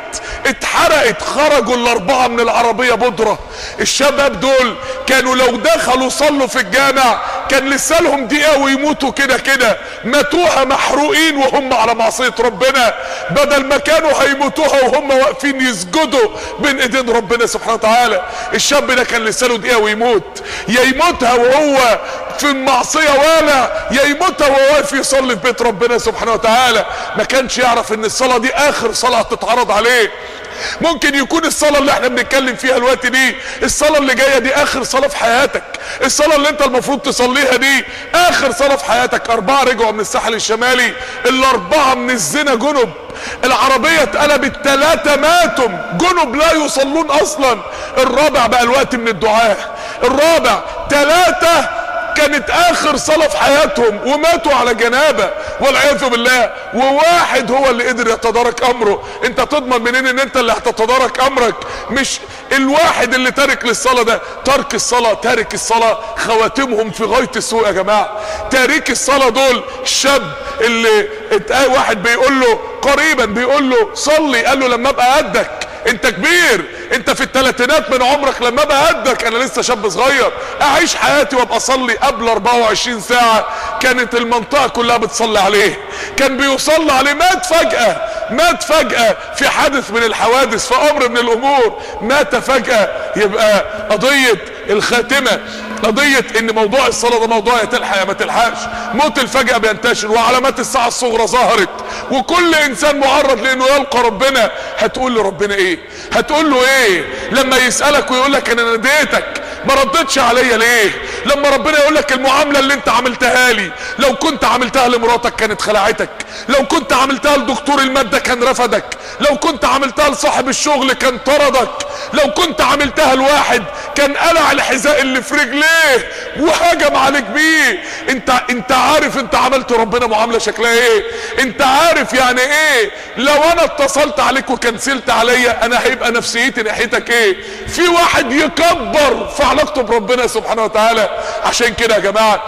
اتحرقت خرجوا الاربعه من العربيه بودره الشباب دول كانوا لو دخلوا صلوا في الجامع كان لسه لهم دقيقه ويموتوا كده كده ماتوها محروقين وهم على معصيه ربنا بدل ما كانوا هيموتوها وهم واقفين يسجدوا بين ايدين ربنا سبحانه وتعالى الشاب ده كان لسه له دقيقه ويموت يا يموتها وهو في المعصيه والع يا يموتها وهو واقف يصلي في بيت ربنا سبحانه وتعالى ما كانش يعرف ان الصلاه دي اخر صلاه تتعرض عليه ممكن يكون الصلاة اللي احنا بنتكلم فيها الوقت دي الصلاة اللي جاية دي اخر صلاة في حياتك الصلاة اللي انت المفروض تصليها دي اخر صلاة في حياتك اربعة رجعوا من الساحل الشمالي الاربعة من الزنا جنب العربية اتقلبت ثلاثة ماتوا جنب لا يصلون اصلا الرابع بقى الوقت من الدعاء الرابع ثلاثة كانت اخر صلاة في حياتهم وماتوا على جنابة والعياذ بالله وواحد هو اللي قدر يتدارك امره انت تضمن منين ان انت اللي هتتدارك امرك مش الواحد اللي تارك للصلاة ده ترك الصلاة تارك الصلاة خواتمهم في غاية السوء يا جماعة تارك الصلاة دول الشاب اللي واحد بيقول له قريبا بيقول له صلي قال له لما ابقى قدك انت كبير انت في الثلاثينات من عمرك لما ابقى قدك انا لسه شاب صغير اعيش حياتي وابقى اصلي قبل 24 ساعة كانت المنطقة كلها بتصلي عليه كان بيصلى عليه مات فجأة مات فجأة في حادث من الحوادث في امر من الامور مات فجأة يبقى قضية الخاتمة قضية ان موضوع الصلاة ده موضوع يا تلحق يا ما تلحقش موت الفجأة بينتشر وعلامات الساعة الصغرى ظهرت وكل انسان معرض لانه يلقى ربنا هتقول لربنا ايه هتقول له ايه لما يسألك ويقول لك انا ناديتك ما ردتش عليا ليه لما ربنا يقول لك المعاملة اللي انت عملتها لي لو كنت عملتها لمراتك كانت خلعتك لو كنت عملتها لدكتور المادة كان رفضك لو كنت عملتها لصاحب الشغل كان طردك لو كنت عملتها لواحد كان قلع الحذاء اللي في رجليه وهجم عليك بيه انت انت عارف انت عملت ربنا معاملة شكلها ايه انت عارف يعني ايه لو انا اتصلت عليك وكنسلت عليا انا هيبقى نفسيتي ناحيتك ايه في واحد يكبر في علاقته بربنا سبحانه وتعالى عشان كده يا جماعه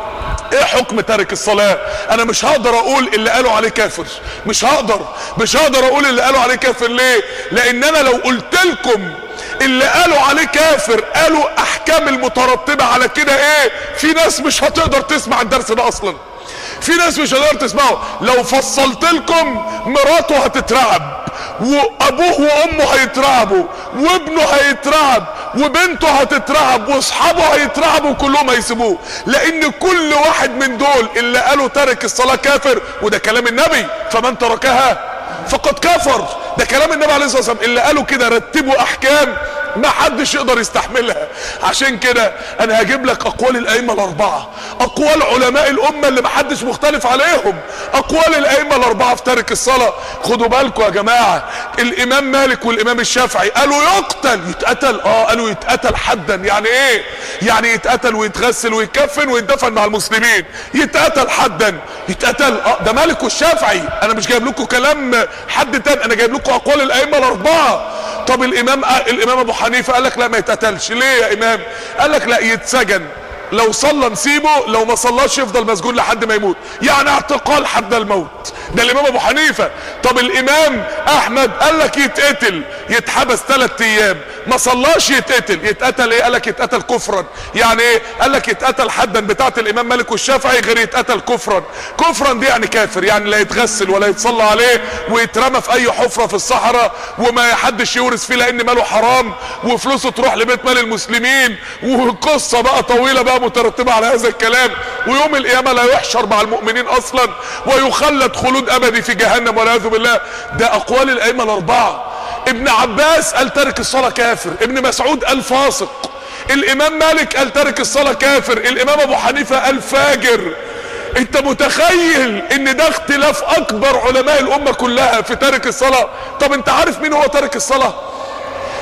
ايه حكم تارك الصلاة انا مش هقدر اقول اللي قالوا عليه كافر مش هقدر مش هقدر اقول اللي قالوا عليه كافر ليه لان انا لو قلت لكم اللي قالوا عليه كافر قالوا احكام المترتبة على كده ايه في ناس مش هتقدر تسمع الدرس ده اصلا في ناس مش هتقدر تسمعه لو فصلت لكم مراته هتترعب وابوه وامه هيترعبوا وابنه هيترعب وبنته هتترعب واصحابه هيترعبوا كلهم هيسيبوه لان كل واحد من دول اللي قالوا ترك الصلاة كافر وده كلام النبي فمن تركها فقد كفر ده كلام النبي عليه الصلاة والسلام اللي قالوا كده رتبوا احكام ما حدش يقدر يستحملها عشان كده انا هجيب لك اقوال الائمه الاربعه اقوال علماء الامه اللي ما حدش مختلف عليهم اقوال الائمه الاربعه في ترك الصلاه خدوا بالكم يا جماعه الامام مالك والامام الشافعي قالوا يقتل يتقتل اه قالوا يتقتل حدا يعني ايه يعني يتقتل ويتغسل ويتكفن ويتدفن مع المسلمين يتقتل حدا يتقتل اه ده مالك والشافعي انا مش جايب لكم كلام حد تاني انا جايب لكم اقوال الائمه الاربعه طب الامام الامام ابو حنيفه قال لك لا ما يتقتلش ليه يا امام قال لك لا يتسجن لو صلى نسيبه لو ما صلاش يفضل مسجون لحد ما يموت يعني اعتقال حد الموت ده الامام ابو حنيفه طب الامام احمد قال لك يتقتل يتحبس ثلاث ايام ما صلاش يتقتل يتقتل ايه قال لك يتقتل كفرا يعني ايه قال لك يتقتل حدا بتاعه الامام مالك والشافعي غير يتقتل كفرا كفرا دي يعني كافر يعني لا يتغسل ولا يتصلى عليه ويترمى في اي حفره في الصحراء وما حدش يورث فيه لان ماله حرام وفلوسه تروح لبيت مال المسلمين وقصه بقى طويله بقى مترتبه على هذا الكلام ويوم القيامه لا يحشر مع المؤمنين اصلا ويخلد خلود ابدي في جهنم والعياذ بالله ده اقوال الائمه الاربعه ابن عباس قال ترك الصلاه كافر ابن مسعود قال فاسق الامام مالك قال ترك الصلاه كافر الامام ابو حنيفه قال فاجر انت متخيل ان ده اختلاف اكبر علماء الامه كلها في ترك الصلاه طب انت عارف مين هو ترك الصلاه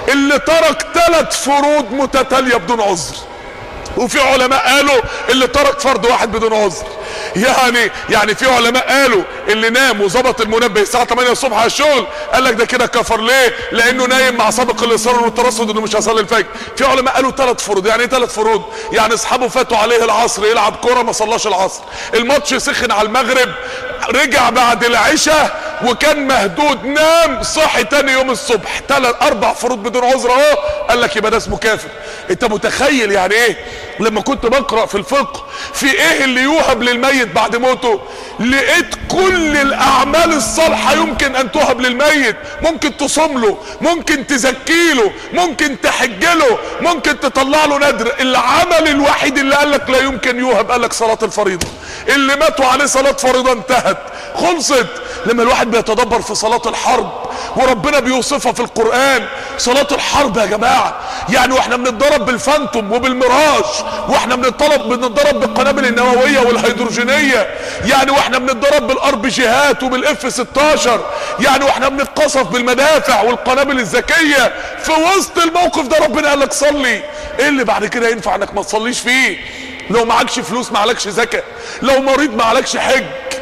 اللي ترك ثلاث فروض متتالية بدون عذر وفي علماء قالوا اللي ترك فرض واحد بدون عذر يعني يعني في علماء قالوا اللي نام وظبط المنبه الساعه 8 الصبح على الشغل قال لك ده كده كفر ليه لانه نايم مع سابق الاصرار والترصد انه مش هيصلي الفجر في علماء قالوا ثلاث فروض يعني ايه ثلاث فروض يعني اصحابه فاتوا عليه العصر يلعب كوره ما صلاش العصر الماتش سخن على المغرب رجع بعد العشاء وكان مهدود نام صحي تاني يوم الصبح ثلاث اربع فروض بدون عذر اهو قال لك يبقى ده اسمه كافر انت متخيل يعني ايه لما كنت بقرا في الفقه في ايه اللي يوهب للميت بعد موته لقيت كل الاعمال الصالحه يمكن ان توهب للميت ممكن تصوم له ممكن تزكي له ممكن تحج له ممكن تطلع له ندر العمل الوحيد اللي قال لك لا يمكن يوهب قال لك صلاه الفريضه اللي ماتوا عليه صلاه فريضه انتهت خلصت لما الواحد بيتدبر في صلاه الحرب وربنا بيوصفها في القران صلاه الحرب يا جماعه يعني واحنا بنتضرب بالفانتوم وبالميراج واحنا بنتضرب بنتضرب بالقنابل النوويه والهيدروجينيه يعني واحنا بنتضرب بالار بي جيهات وبالاف 16 يعني واحنا بنتقصف بالمدافع والقنابل الذكيه في وسط الموقف ده ربنا قال لك صلي ايه اللي بعد كده ينفع انك ما تصليش فيه لو معكش فلوس ما عليكش زكاه لو مريض ما عليكش حج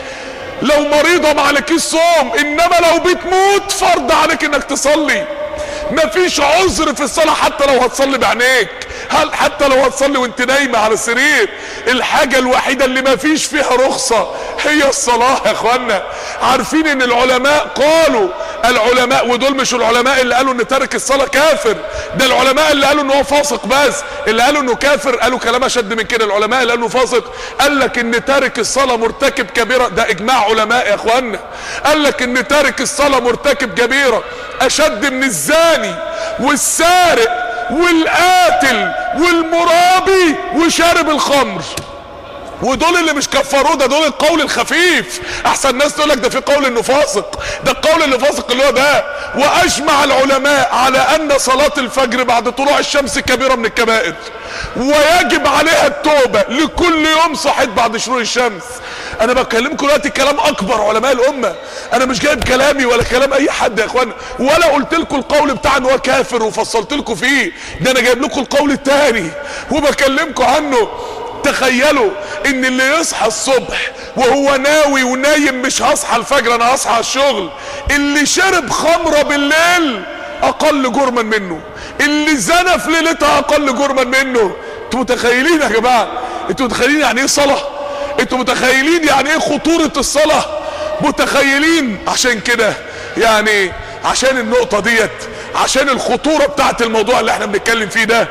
لو مريضه ما عليكيش صوم انما لو بتموت فرض عليك انك تصلي مفيش عذر في الصلاة حتى لو هتصلي بعينيك هل حتى لو هتصلي وانت نايمة على السرير الحاجة الوحيدة اللي مفيش فيها رخصة هي الصلاة يا اخوانا عارفين ان العلماء قالوا العلماء ودول مش العلماء اللي قالوا ان تارك الصلاة كافر ده العلماء اللي قالوا ان هو فاسق بس اللي قالوا انه كافر قالوا كلام اشد من كده العلماء اللي قالوا انه فاسق قال لك ان تارك الصلاة مرتكب كبيرة ده اجماع علماء يا اخوانا قال لك ان تارك الصلاة مرتكب كبيرة اشد من الزاني والسارق والقاتل والمرابي وشارب الخمر ودول اللي مش كفروه ده دول القول الخفيف احسن ناس تقول لك ده في قول انه فاسق ده القول اللي فاسق اللي هو ده واجمع العلماء على ان صلاة الفجر بعد طلوع الشمس كبيرة من الكبائر ويجب عليها التوبة لكل يوم صحيت بعد شروق الشمس انا بكلمكم دلوقتي كلام اكبر علماء الامة انا مش جايب كلامي ولا كلام اي حد يا اخوانا ولا قلت لكم القول بتاع ان هو كافر وفصلت لكم فيه ده انا جايب لكم القول التاني وبكلمكم عنه تخيلوا ان اللي يصحى الصبح وهو ناوي ونايم مش هصحى الفجر انا هصحى الشغل اللي شرب خمرة بالليل اقل جرما منه اللي زنى في ليلتها اقل جرما منه انتوا متخيلين يا جماعة انتوا متخيلين يعني ايه صلاة انتوا متخيلين يعني ايه خطورة الصلاة متخيلين عشان كده يعني عشان النقطة ديت عشان الخطورة بتاعت الموضوع اللي احنا بنتكلم فيه ده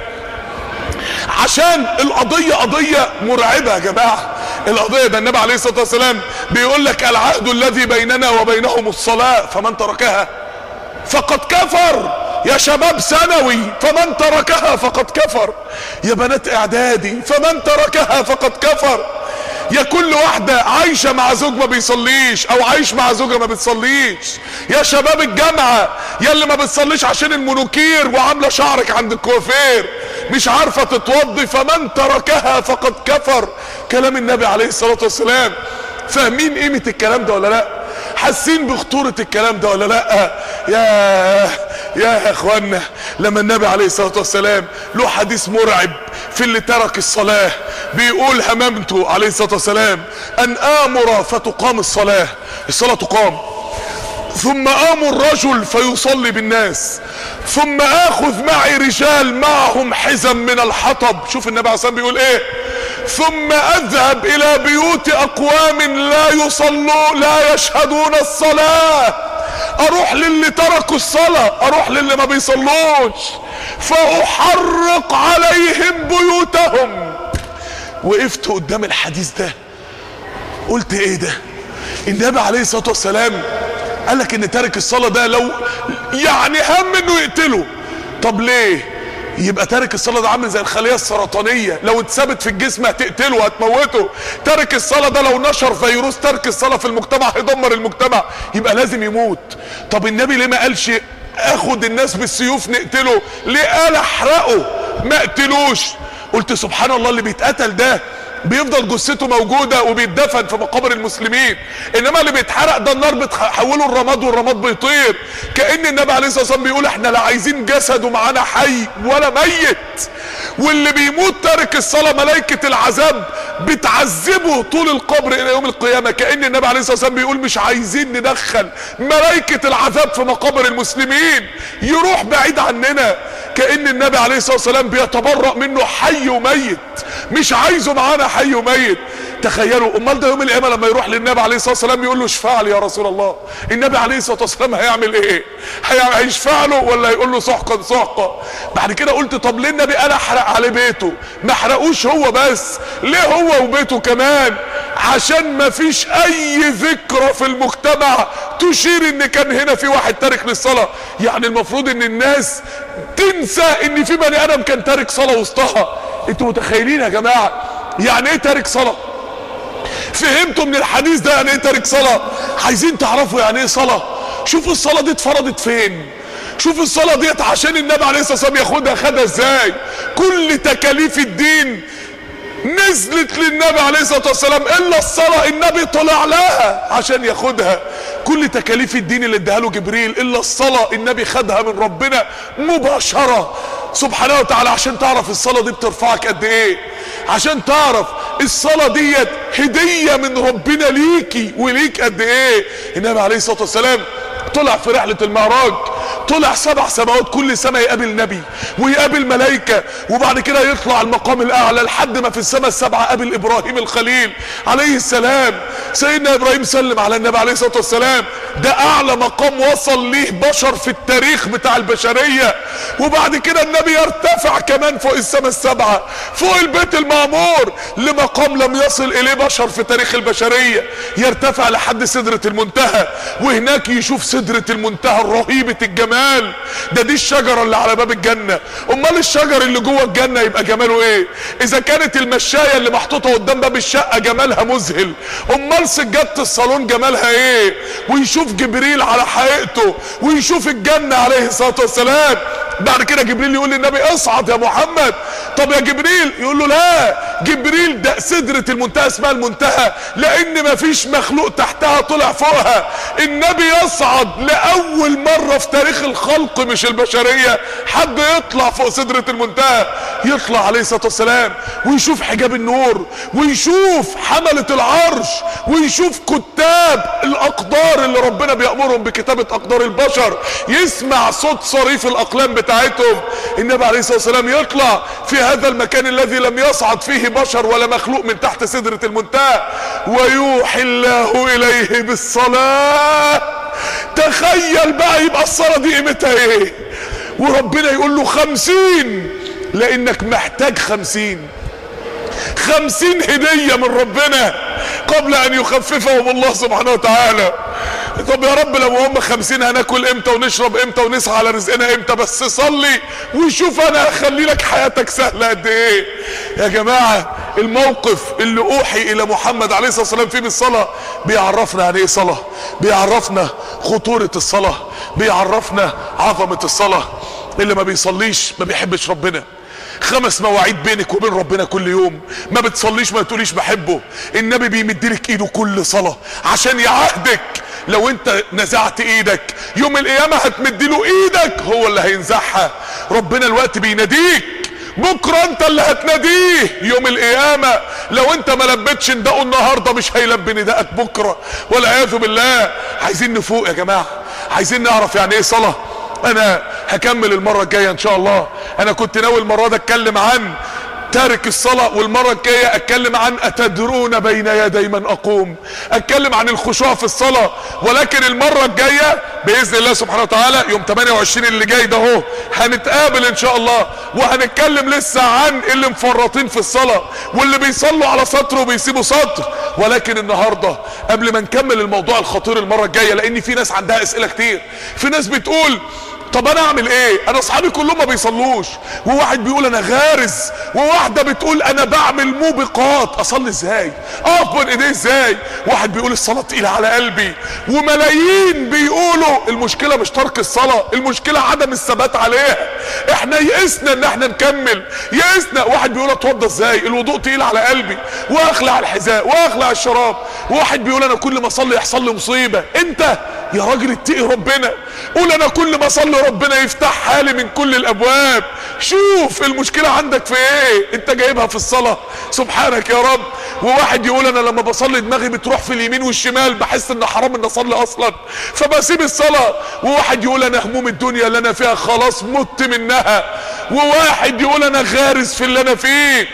عشان القضية قضية مرعبة يا جماعة القضية ده النبي عليه الصلاة والسلام بيقول لك العهد الذي بيننا وبينهم الصلاة فمن تركها فقد كفر يا شباب ثانوي فمن تركها فقد كفر يا بنات اعدادي فمن تركها فقد كفر يا كل واحدة عايشة مع زوج ما بيصليش او عايش مع زوجة ما بتصليش يا شباب الجامعة يا اللي ما بتصليش عشان المنوكير وعاملة شعرك عند الكوافير مش عارفة تتوضي فمن تركها فقد كفر كلام النبي عليه الصلاة والسلام فاهمين قيمة الكلام ده ولا لا حاسين بخطورة الكلام ده ولا لا يا يا اخوانا لما النبي عليه الصلاة والسلام له حديث مرعب في اللي ترك الصلاة بيقول هممت عليه الصلاة والسلام ان امر فتقام الصلاة الصلاة تقام ثم امر رجل فيصلي بالناس ثم اخذ معي رجال معهم حزم من الحطب شوف النبي عليه الصلاه بيقول ايه ثم اذهب الى بيوت اقوام لا يصلون لا يشهدون الصلاه اروح للي تركوا الصلاه اروح للي ما بيصلوش فاحرق عليهم بيوتهم وقفت قدام الحديث ده قلت ايه ده النبي عليه الصلاه والسلام قال لك ان تارك الصلاه ده لو يعني هم انه يقتله طب ليه يبقى تارك الصلاه ده عامل زي الخليه السرطانيه لو اتثبت في الجسم هتقتله هتموته تارك الصلاه ده لو نشر فيروس ترك الصلاه في المجتمع هيدمر المجتمع يبقى لازم يموت طب النبي ليه ما قالش اخد الناس بالسيوف نقتله ليه قال احرقه ما اقتلوش قلت سبحان الله اللي بيتقتل ده بيفضل جثته موجوده وبيتدفن في مقابر المسلمين انما اللي بيتحرق ده النار بتحوله الرماد والرماد بيطير كان النبي عليه الصلاه والسلام بيقول احنا لا عايزين جسد ومعانا حي ولا ميت واللي بيموت تارك الصلاه ملائكه العذاب بتعذبه طول القبر الى يوم القيامه كان النبي عليه الصلاه والسلام بيقول مش عايزين ندخل ملائكه العذاب في مقابر المسلمين يروح بعيد عننا كان النبي عليه الصلاه والسلام بيتبرأ منه حي وميت مش عايزه معانا حي وميت تخيلوا امال ده يوم القيامه لما يروح للنبي عليه الصلاه والسلام يقول له اشفع لي يا رسول الله النبي عليه الصلاه والسلام هيعمل ايه هيشفع له ولا هيقول له سحقا سحقا بعد كده قلت طب ليه النبي انا احرق عليه بيته ما حرقوش هو بس ليه هو وبيته كمان عشان ما فيش اي ذكرى في المجتمع تشير ان كان هنا في واحد تارك للصلاه يعني المفروض ان الناس تنسى ان في بني ادم كان تارك صلاه وسطها انتوا متخيلين يا جماعه يعني ايه تارك صلاه فهمتوا من الحديث ده يعني ايه تارك صلاة عايزين تعرفوا يعني ايه صلاة شوفوا الصلاة دي اتفرضت فين شوفوا الصلاة ديت عشان النبي عليه الصلاة والسلام ياخدها خدها ازاي كل تكاليف الدين نزلت للنبي عليه الصلاة والسلام الا الصلاة النبي طلع لها عشان ياخدها كل تكاليف الدين اللي اداها له جبريل الا الصلاة النبي خدها من ربنا مباشرة سبحانه وتعالى عشان تعرف الصلاة دي بترفعك قد ايه عشان تعرف الصلاة ديت هدية من ربنا ليكي وليك قد ايه النبي عليه الصلاة والسلام طلع في رحلة المعراج طلع سبع سماوات كل سماء يقابل نبي ويقابل ملائكة وبعد كده يطلع المقام الاعلى لحد ما في السماء السبعة قابل ابراهيم الخليل عليه السلام سيدنا ابراهيم سلم على النبي عليه الصلاة والسلام ده اعلى مقام وصل ليه بشر في التاريخ بتاع البشرية وبعد كده النبي يرتفع كمان فوق السماء السبعة فوق البيت المعمور لمقام لم يصل اليه بشر في تاريخ البشرية يرتفع لحد سدرة المنتهى وهناك يشوف سدرة المنتهى الرهيبة الجمال ده دي الشجرة اللي على باب الجنة امال الشجر اللي جوه الجنة يبقى جماله ايه اذا كانت المشاية اللي محطوطة قدام باب الشقة جمالها مذهل امال سجادة الصالون جمالها ايه ويشوف جبريل على حقيقته ويشوف الجنة عليه الصلاة والسلام بعد كده جبريل يقول للنبي اصعد يا محمد طب يا جبريل يقول له لا جبريل ده سدرة المنتهى اسمها المنتهى لان مفيش مخلوق تحتها طلع فوقها النبي يصعد لاول مرة في تاريخ الخلق مش البشرية حد يطلع فوق سدرة المنتهى يطلع عليه الصلاة والسلام ويشوف حجاب النور ويشوف حملة العرش ويشوف كتاب الاقدار اللي ربنا بيأمرهم بكتابة اقدار البشر يسمع صوت صريف الاقلام بتاعتهم النبي عليه الصلاة والسلام يطلع في هذا المكان الذي لم يصعد فيه بشر ولا مخلوق من تحت سدرة المنتهى ويوحي الله اليه بالصلاة تخيل بقى يبقى الصلاة دي قيمتها ايه وربنا يقول له خمسين لانك محتاج خمسين خمسين هدية من ربنا قبل ان يخففهم الله سبحانه وتعالى طب يا رب لو هم خمسين هناكل امتى ونشرب امتى ونسعى على رزقنا امتى بس صلي وشوف انا هخلي لك حياتك سهلة قد ايه يا جماعة الموقف اللي اوحي الى محمد عليه الصلاة والسلام فيه بالصلاة بيعرفنا يعني ايه صلاة بيعرفنا خطورة الصلاة بيعرفنا عظمة الصلاة اللي ما بيصليش ما بيحبش ربنا خمس مواعيد بينك وبين ربنا كل يوم ما بتصليش ما تقوليش بحبه النبي بيمدلك ايده كل صلاة عشان يعهدك لو انت نزعت ايدك يوم القيامة هتمدله ايدك هو اللي هينزعها ربنا الوقت بيناديك بكرة انت اللي هتناديه يوم القيامة لو انت ما لبتش نداءه النهاردة مش هيلبي نداءك بكرة والعياذ بالله عايزين نفوق يا جماعة عايزين نعرف يعني ايه صلاة انا هكمل المرة الجاية ان شاء الله انا كنت ناوي المرة ده اتكلم عن تارك الصلاة والمرة الجاية اتكلم عن اتدرون بين يدي من اقوم اتكلم عن الخشوع في الصلاة ولكن المرة الجاية باذن الله سبحانه وتعالى يوم 28 اللي جاي ده اهو هنتقابل ان شاء الله وهنتكلم لسه عن اللي مفرطين في الصلاة واللي بيصلوا على سطر وبيسيبوا سطر ولكن النهاردة قبل ما نكمل الموضوع الخطير المرة الجاية لان في ناس عندها اسئلة كتير في ناس بتقول طب انا اعمل ايه انا اصحابي كلهم ما بيصلوش وواحد بيقول انا غارز وواحده بتقول انا بعمل موبقات اصلي ازاي اقف بين ايديه ازاي واحد بيقول الصلاه تقيله على قلبي وملايين بيقولوا المشكله مش ترك الصلاه المشكله عدم الثبات عليها احنا يئسنا ان احنا نكمل يئسنا واحد بيقول اتوضى ازاي الوضوء تقيل على قلبي واخلع الحذاء واخلع الشراب واحد بيقول انا كل ما اصلي يحصل لي مصيبه انت يا راجل اتقي ربنا قول انا كل ما اصلي ربنا يفتح حالي من كل الابواب شوف المشكله عندك في ايه انت جايبها في الصلاه سبحانك يا رب وواحد يقول انا لما بصلي دماغي بتروح في اليمين والشمال بحس ان حرام ان اصلي اصلا فبسيب الصلاه وواحد يقول انا هموم الدنيا اللي انا فيها خلاص مت منها وواحد يقول انا غارز في اللي انا فيه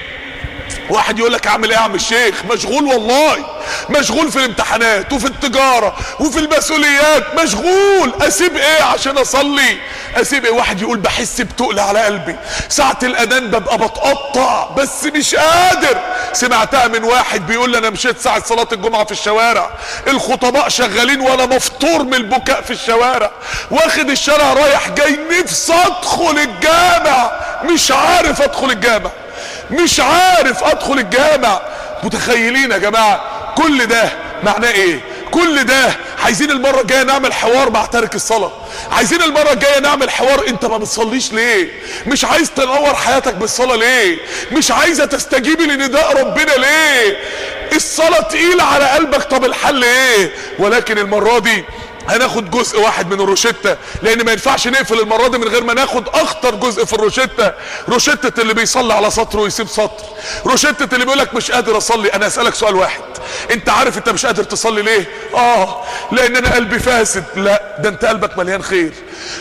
واحد يقول لك اعمل ايه يا عم الشيخ مشغول والله مشغول في الامتحانات وفي التجارة وفي المسؤوليات مشغول اسيب ايه عشان اصلي اسيب ايه واحد يقول بحس بتقل على قلبي ساعة الاذان ببقى بتقطع بس مش قادر سمعتها من واحد بيقول لي انا مشيت ساعة صلاة الجمعة في الشوارع الخطباء شغالين وانا مفطور من البكاء في الشوارع واخد الشارع رايح جاي نفسي ادخل الجامع مش عارف ادخل الجامع مش عارف ادخل الجامع متخيلين يا جماعة كل ده معناه ايه كل ده عايزين المرة الجاية نعمل حوار مع تارك الصلاة عايزين المرة الجاية نعمل حوار انت ما بتصليش ليه مش عايز تنور حياتك بالصلاة ليه مش عايزة تستجيبي لنداء ربنا ليه الصلاة تقيلة على قلبك طب الحل ايه ولكن المرة دي هناخد جزء واحد من الروشتة لان ما ينفعش نقفل المرة دي من غير ما ناخد اخطر جزء في الروشتة روشتة اللي بيصلي على سطر ويسيب سطر روشتة اللي بيقولك مش قادر اصلي انا اسألك سؤال واحد انت عارف انت مش قادر تصلي ليه اه لان انا قلبي فاسد لا ده انت قلبك مليان خير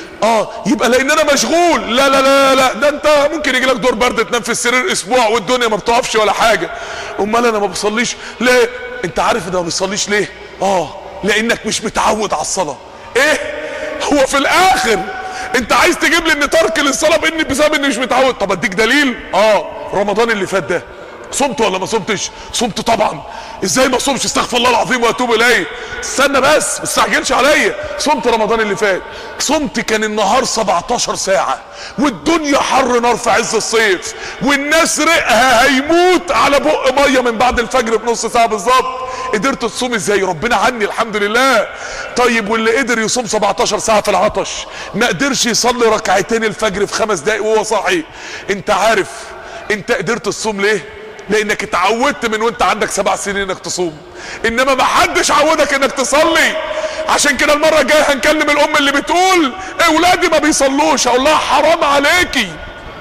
اه يبقى لان انا مشغول لا لا لا لا ده انت ممكن يجي لك دور برد تنام في السرير اسبوع والدنيا ما بتقفش ولا حاجه امال انا ما بصليش ليه انت عارف ده ما بيصليش ليه اه لانك مش متعود على الصلاه ايه هو في الاخر انت عايز تجيب لي ان ترك للصلاه بان بسبب اني مش متعود طب اديك دليل اه رمضان اللي فات ده صمت ولا ما صمتش صمت طبعا ازاي ما صمش استغفر الله العظيم واتوب اليه استنى بس ما تستعجلش عليا صمت رمضان اللي فات صمت كان النهار 17 ساعه والدنيا حر نار في عز الصيف والناس رقها هيموت على بق ميه من بعد الفجر بنص ساعه بالظبط قدرت تصوم ازاي ربنا عني الحمد لله طيب واللي قدر يصوم 17 ساعه في العطش ما قدرش يصلي ركعتين الفجر في خمس دقايق وهو صاحي انت عارف انت قدرت تصوم ليه لانك اتعودت من وانت عندك سبع سنين انك تصوم انما ما حدش عودك انك تصلي عشان كده المره الجايه هنكلم الام اللي بتقول اولادي ما بيصلوش اقول لها حرام عليكي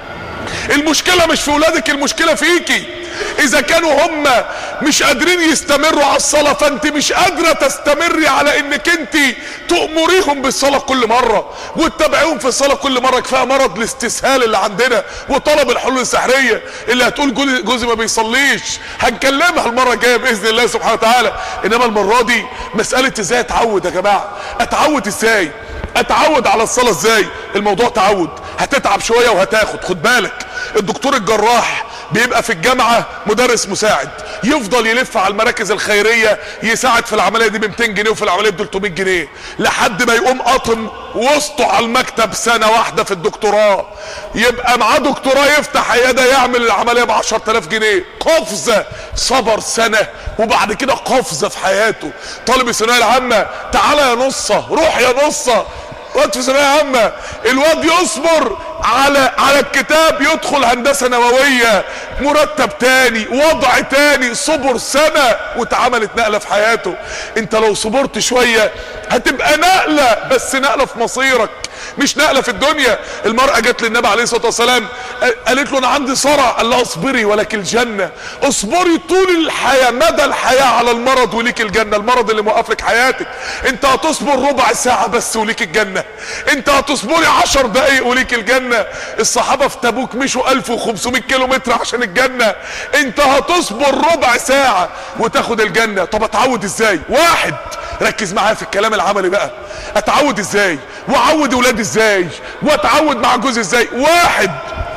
المشكله مش في ولادك المشكله فيكي اذا كانوا هم مش قادرين يستمروا على الصلاة فانت مش قادرة تستمري على انك انت تأمريهم بالصلاة كل مرة وتتابعيهم في الصلاة كل مرة كفاية مرض الاستسهال اللي عندنا وطلب الحلول السحرية اللي هتقول جوزي, جوزي ما بيصليش هنكلمها المرة الجاية بإذن الله سبحانه وتعالى انما المرة دي مسألة ازاي اتعود يا جماعة اتعود ازاي اتعود على الصلاة ازاي الموضوع تعود هتتعب شوية وهتاخد خد بالك الدكتور الجراح بيبقى في الجامعة مدرس مساعد يفضل يلف على المراكز الخيرية يساعد في العملية دي ب 200 جنيه وفي العملية ب 300 جنيه لحد ما يقوم قاطم وسطه على المكتب سنة واحدة في الدكتوراه يبقى معاه دكتوراه يفتح عيادة يعمل العملية ب 10000 جنيه قفزة صبر سنة وبعد كده قفزة في حياته طالب الثانوية العامة تعالى يا نصة روح يا نصة واد في ثانويه عامه الواد يصبر على على الكتاب يدخل هندسه نوويه مرتب تاني وضع تاني صبر سنه واتعملت نقله في حياته انت لو صبرت شويه هتبقى نقله بس نقله في مصيرك مش نقله في الدنيا المراه جت للنبي عليه الصلاه والسلام قالت له انا عندي صرع قال لها اصبري ولك الجنه اصبري طول الحياه مدى الحياه على المرض وليك الجنه المرض اللي موقف لك حياتك انت هتصبر ربع ساعه بس وليك الجنه انت هتصبري عشر دقايق وليك الجنه الصحابه في تبوك مشوا 1500 كيلو متر عشان الجنه انت هتصبر ربع ساعه وتاخد الجنه طب اتعود ازاي واحد ركز معايا في الكلام العملي بقى اتعود ازاي واعود ولادي ازاي واتعود مع جوزي ازاي واحد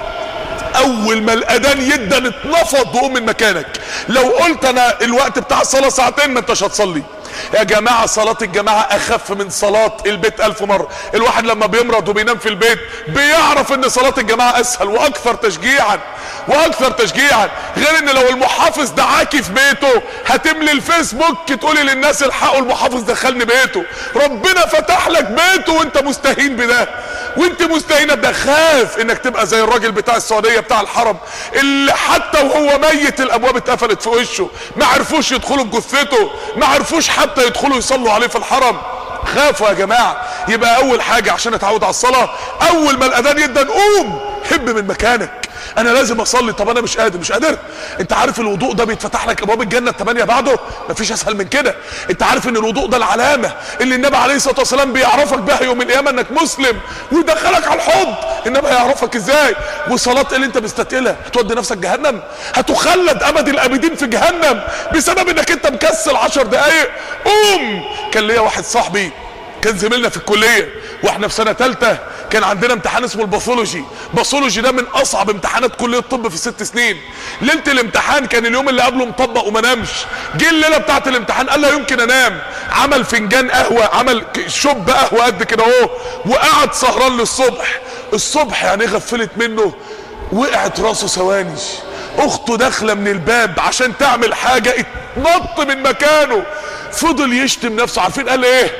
اول ما الاذان يدن اتنفض وقوم من مكانك لو قلت انا الوقت بتاع الصلاه ساعتين ما انتش هتصلي يا جماعة صلاة الجماعة اخف من صلاة البيت الف مرة الواحد لما بيمرض وبينام في البيت بيعرف ان صلاة الجماعة اسهل واكثر تشجيعا واكثر تشجيعا غير ان لو المحافظ دعاكي في بيته هتملي الفيسبوك تقولي للناس الحقوا المحافظ دخلني بيته ربنا فتح لك بيته وانت مستهين بده وانت مستهينه بده خاف انك تبقى زي الراجل بتاع السعوديه بتاع الحرم اللي حتى وهو ميت الابواب اتقفلت في وشه ما عرفوش يدخلوا بجثته ما عرفوش حتى يدخلوا يصلوا عليه في الحرم خافوا يا جماعه يبقى اول حاجه عشان اتعود على الصلاه اول ما الاذان يدن قوم هب من مكانك انا لازم اصلي طب انا مش قادر مش قادر انت عارف الوضوء ده بيتفتح لك ابواب الجنه الثمانيه بعده مفيش اسهل من كده انت عارف ان الوضوء ده العلامه اللي النبي عليه الصلاه والسلام بيعرفك بها يوم القيامه انك مسلم ويدخلك على الحوض انما هيعرفك ازاي والصلاه اللي انت مستثقلها هتودي نفسك جهنم هتخلد ابد الابدين في جهنم بسبب انك انت مكسل عشر دقايق قوم كان ليا واحد صاحبي كان زميلنا في الكليه واحنا في سنه ثالثه كان عندنا امتحان اسمه الباثولوجي الباثولوجي ده من اصعب امتحانات كليه الطب في ست سنين ليله الامتحان كان اليوم اللي قبله مطبق وما نامش جه الليله بتاعه الامتحان قال لا يمكن انام عمل فنجان قهوه عمل شوب قهوه قد كده اهو وقعد سهران للصبح الصبح يعني غفلت منه وقعت راسه ثواني اخته داخله من الباب عشان تعمل حاجه اتنط من مكانه فضل يشتم نفسه عارفين قال ايه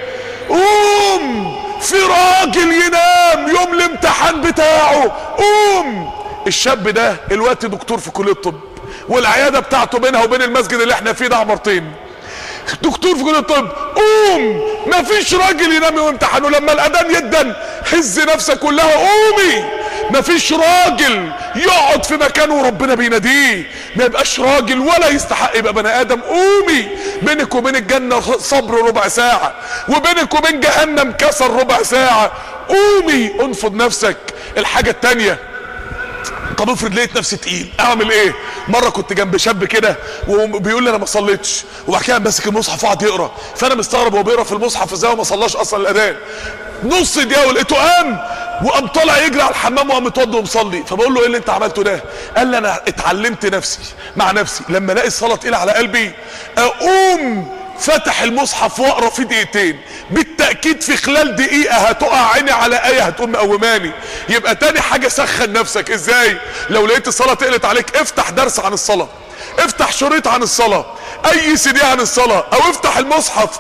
قوم في راجل ينام يوم الامتحان بتاعه قوم الشاب ده الوقت دكتور في كليه الطب والعياده بتاعته بينها وبين المسجد اللي احنا فيه ده عمارتين دكتور في كليه الطب قوم مفيش راجل ينام يوم امتحانه لما الاذان يدن هز نفسك كلها قومي مفيش راجل يقعد في مكانه وربنا بيناديه ما يبقاش راجل ولا يستحق يبقى بني ادم قومي بينك وبين الجنه صبر ربع ساعه وبينك وبين جهنم كسر ربع ساعه قومي انفض نفسك الحاجه التانيه طب افرض لقيت نفسي تقيل اعمل ايه مره كنت جنب شاب كده وبيقول لي انا ما صليتش وبعد كده ماسك المصحف وقعد يقرا فانا مستغرب هو بيقرا في المصحف ازاي وما صلاش اصلا الاذان نص دقيقه ولقيته قام وقام طالع يجري على الحمام وقام متوضى ومصلي فبقول له ايه اللي انت عملته ده قال لي انا اتعلمت نفسي مع نفسي لما الاقي الصلاه تقيله على قلبي اقوم فتح المصحف واقرا فيه دقيقتين بالتاكيد في خلال دقيقه هتقع عيني على ايه هتقوم مقوماني يبقى تاني حاجه سخن نفسك ازاي لو لقيت الصلاه تقلت عليك افتح درس عن الصلاه افتح شريط عن الصلاه اي سي دي عن الصلاه او افتح المصحف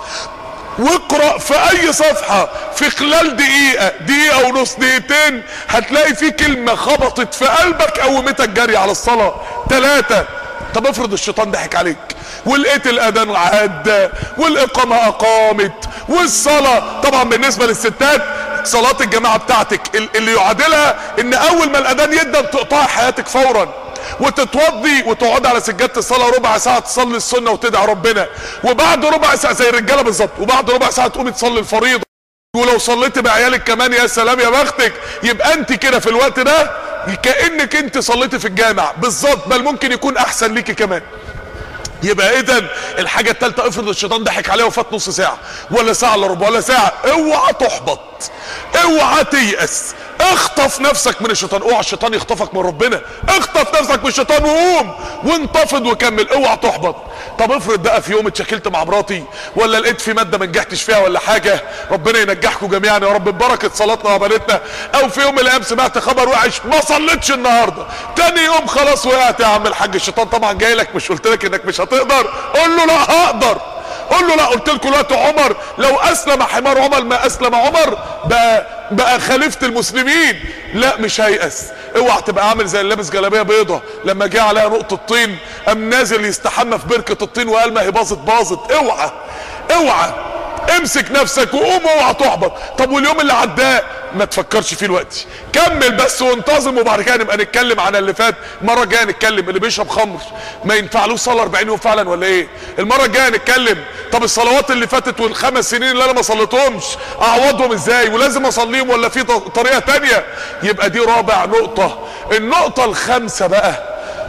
واقرا في اي صفحه في خلال دقيقه دقيقه ونص دقيقتين هتلاقي في كلمه خبطت في قلبك قومتك جري على الصلاه ثلاثه طب افرض الشيطان ضحك عليك ولقيت الاذان عدى والاقامه اقامت والصلاه طبعا بالنسبه للستات صلاه الجماعه بتاعتك اللي يعادلها ان اول ما الاذان يدن تقطع حياتك فورا وتتوضي وتقعد على سجاده الصلاه ربع ساعه تصلي السنه وتدعي ربنا وبعد ربع ساعه زي الرجاله بالظبط وبعد ربع ساعه تقومي تصلي الفريضه ولو صليت بعيالك كمان يا سلام يا بختك يبقى انت كده في الوقت ده كانك انت صليتي في الجامع بالظبط بل ممكن يكون احسن ليكي كمان يبقى اذا الحاجه الثالثه افرض الشيطان ضحك عليه وفات نص ساعه ولا ساعه الا ربع ولا ساعه اوعى تحبط اوعى تيأس اخطف نفسك من الشيطان اوعى الشيطان يخطفك من ربنا اخطف نفسك من الشيطان وقوم وانتفض وكمل اوعى تحبط طب افرض بقى في يوم اتشكلت مع مراتي ولا لقيت في ماده ما نجحتش فيها ولا حاجه ربنا ينجحكم جميعا يا رب ببركه صلاتنا وعبادتنا او في يوم من الايام سمعت خبر وحش ما صليتش النهارده تاني يوم خلاص وقعت يا عم الحاج الشيطان طبعا جاي لك مش قلت لك انك مش هتقدر قول له لا هقدر قول له لا قلت لكم دلوقتي عمر لو اسلم حمار عمر ما اسلم عمر بقى بقى خليفه المسلمين لا مش هيأس اوعى تبقى عامل زي اللي لابس جلابيه بيضه لما جه عليها نقطه طين قام نازل يستحمى في بركه الطين وقال ما هي باظت باظت اوعى اوعى امسك نفسك وقوم اوعى تحبط طب واليوم اللي عداه ما تفكرش فيه دلوقتي كمل بس وانتظم وبعد كده نبقى نتكلم عن اللي فات المره الجايه نتكلم اللي بيشرب خمر ما ينفعلوش صلاه 40 يوم فعلا ولا ايه المره الجايه نتكلم طب الصلوات اللي فاتت والخمس سنين اللي انا ما صليتهمش اعوضهم ازاي ولازم اصليهم ولا في طريقه تانية يبقى دي رابع نقطه النقطه الخامسه بقى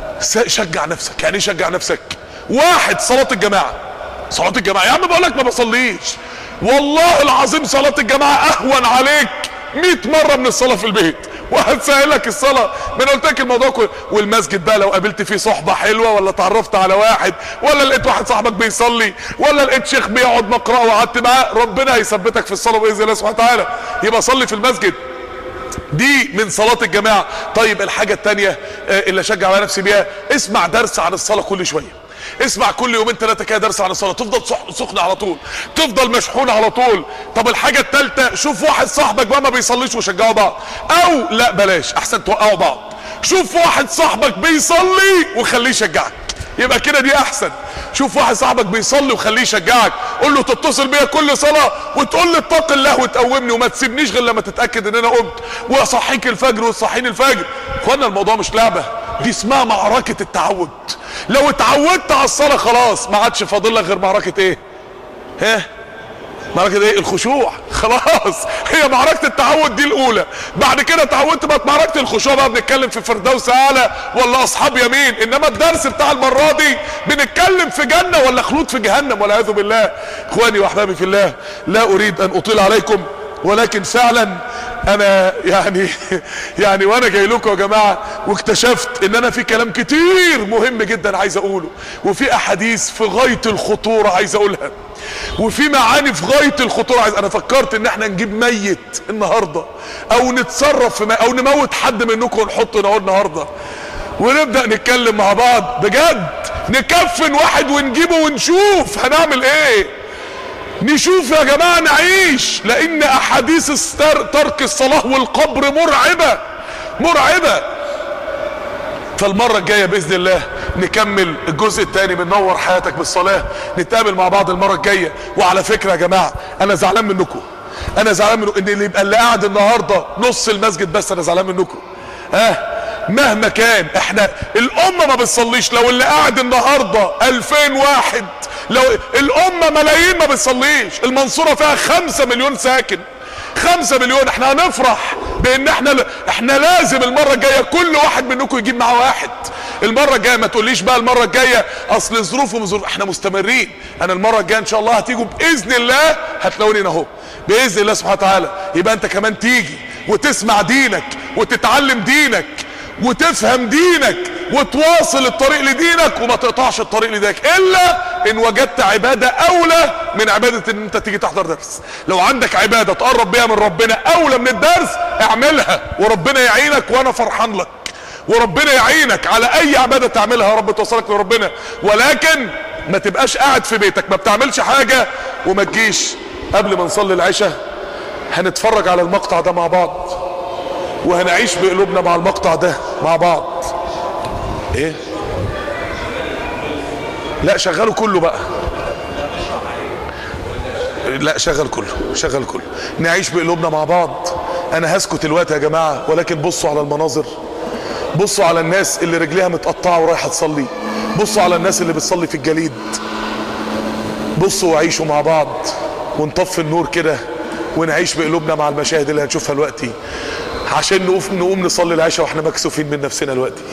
شجع نفسك يعني ايه شجع نفسك واحد صلاه الجماعه صلاه الجماعه يا عم بقول لك ما بصليش والله العظيم صلاه الجماعه اهون عليك 100 مره من الصلاه في البيت وهتسهلك الصلاه ما انا قلت لك الموضوع كله والمسجد بقى لو قابلت فيه صحبه حلوه ولا اتعرفت على واحد ولا لقيت واحد صاحبك بيصلي ولا لقيت شيخ بيقعد مقرأ وقعدت معاه ربنا هيثبتك في الصلاه باذن الله سبحانه وتعالى يبقى صلي في المسجد دي من صلاة الجماعة طيب الحاجة التانية اللي اشجع على نفسي بيها اسمع درس عن الصلاة كل شوية اسمع كل يومين ثلاثة كده درس عن الصلاة تفضل سخن على طول تفضل مشحون على طول طب الحاجة التالتة شوف واحد صاحبك بقى ما بيصليش وشجعوا بعض او لا بلاش احسن توقعوا بعض شوف واحد صاحبك بيصلي وخليه يشجعك يبقى كده دي احسن شوف واحد صاحبك بيصلي وخليه يشجعك قول له تتصل بيا كل صلاه وتقول لي اتق الله وتقومني وما تسيبنيش غير لما تتاكد ان انا قمت واصحيك الفجر وتصحيني الفجر اخوانا الموضوع مش لعبه دي اسمها معركه التعود لو اتعودت على الصلاه خلاص ما عادش فاضل لك غير معركه ايه ها معركة ايه الخشوع خلاص هي معركة التعود دي الاولى بعد كده تعودت بقت معركة الخشوع بقى بنتكلم في فردوس اعلى ولا اصحاب يمين انما الدرس بتاع المرة دي بنتكلم في جنة ولا خلود في جهنم والعياذ بالله اخواني واحبابي في الله لا اريد ان اطيل عليكم ولكن فعلا انا يعني يعني وانا جاي لكم يا جماعه واكتشفت ان انا في كلام كتير مهم جدا عايز اقوله وفي احاديث في غايه الخطوره عايز اقولها وفي معاني في غايه الخطوره عايز انا فكرت ان احنا نجيب ميت النهارده او نتصرف في او نموت حد منكم ونحطه نقول النهارده ونبدا نتكلم مع بعض بجد نكفن واحد ونجيبه ونشوف هنعمل ايه نشوف يا جماعة نعيش لان احاديث ترك الصلاة والقبر مرعبة مرعبة فالمرة الجاية بإذن الله نكمل الجزء الثاني من نور حياتك بالصلاة نتقابل مع بعض المرة الجاية وعلى فكرة يا جماعة انا زعلان منكم انا زعلان منكم ان اللي يبقى اللي قاعد النهاردة نص المسجد بس انا زعلان منكم ها مهما كان احنا الامة ما بتصليش لو اللي قاعد النهاردة الفين واحد لو الامة ملايين ما بتصليش المنصورة فيها خمسة مليون ساكن خمسة مليون احنا هنفرح بان احنا احنا لازم المرة الجاية كل واحد منكم يجيب معاه واحد المرة الجاية ما تقوليش بقى المرة الجاية اصل ظروف وظروف احنا مستمرين انا المرة الجاية ان شاء الله هتيجوا باذن الله هتلاقوني اهو باذن الله سبحانه وتعالى يبقى انت كمان تيجي وتسمع دينك وتتعلم دينك وتفهم دينك وتواصل الطريق لدينك وما تقطعش الطريق لدينك الا ان وجدت عبادة اولى من عبادة ان انت تيجي تحضر درس لو عندك عبادة تقرب بيها من ربنا اولى من الدرس اعملها وربنا يعينك وانا فرحان لك وربنا يعينك على اي عبادة تعملها يا رب توصلك لربنا ولكن ما تبقاش قاعد في بيتك ما بتعملش حاجة وما تجيش قبل ما نصلي العشاء هنتفرج على المقطع ده مع بعض وهنعيش بقلوبنا مع المقطع ده مع بعض ايه لا شغله كله بقى لا شغل كله شغل كله نعيش بقلوبنا مع بعض انا هسكت الوقت يا جماعة ولكن بصوا على المناظر بصوا على الناس اللي رجليها متقطعة ورايحة تصلي بصوا على الناس اللي بتصلي في الجليد بصوا وعيشوا مع بعض ونطفي النور كده ونعيش بقلوبنا مع المشاهد اللي هنشوفها دلوقتي عشان نقوم نقوم نصلي العشاء واحنا مكسوفين من نفسنا دلوقتي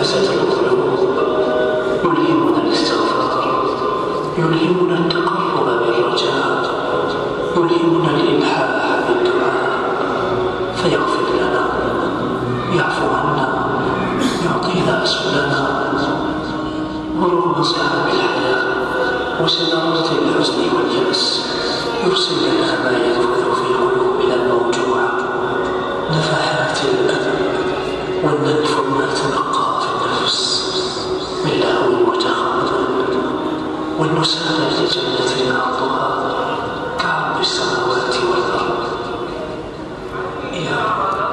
لمست القلوب يلهمنا الاستغفار يلهمنا التقرب بالرجاء يلهمنا الإلحاح بالدعاء فيغفر لنا يعفو عنا يعطينا أسبلنا ورغم صعاب الحياة وسنوات الحزن واليأس يرسل لنا ما ينفذ في قلوبنا الموجوعة نفحات الأمل والندف ما تبقى في النفس من لهو وتخاذل والنسالة لجنة عرضها كعرض السماوات والأرض يا رب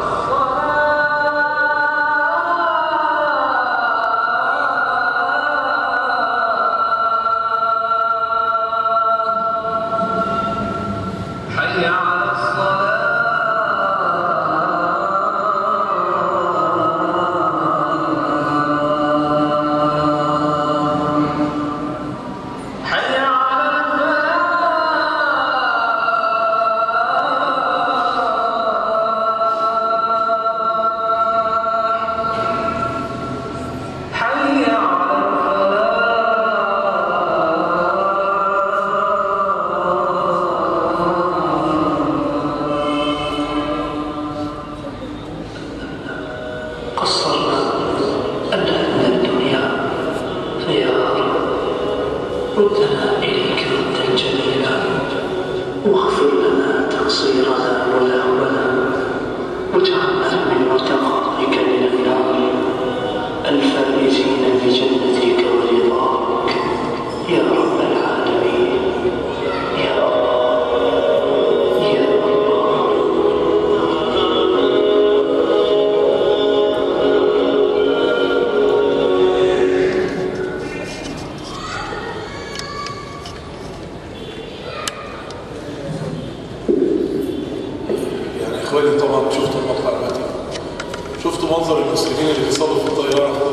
حي على الصلاة حي على الفلاح حي على قصرنا أبناء الدنيا فيا رب ردنا إليك ردا جميلا واغفر لنا تقصيرنا ولهونا واجعلنا من متقاك من النار الفائزين بجنتك ورضاك يا رب العالمين يا الله يا الله يعني اخواني طبعا شفتوا المقطع دلوقتي شفتوا منظر المسلمين اللي بيصلوا في الطياره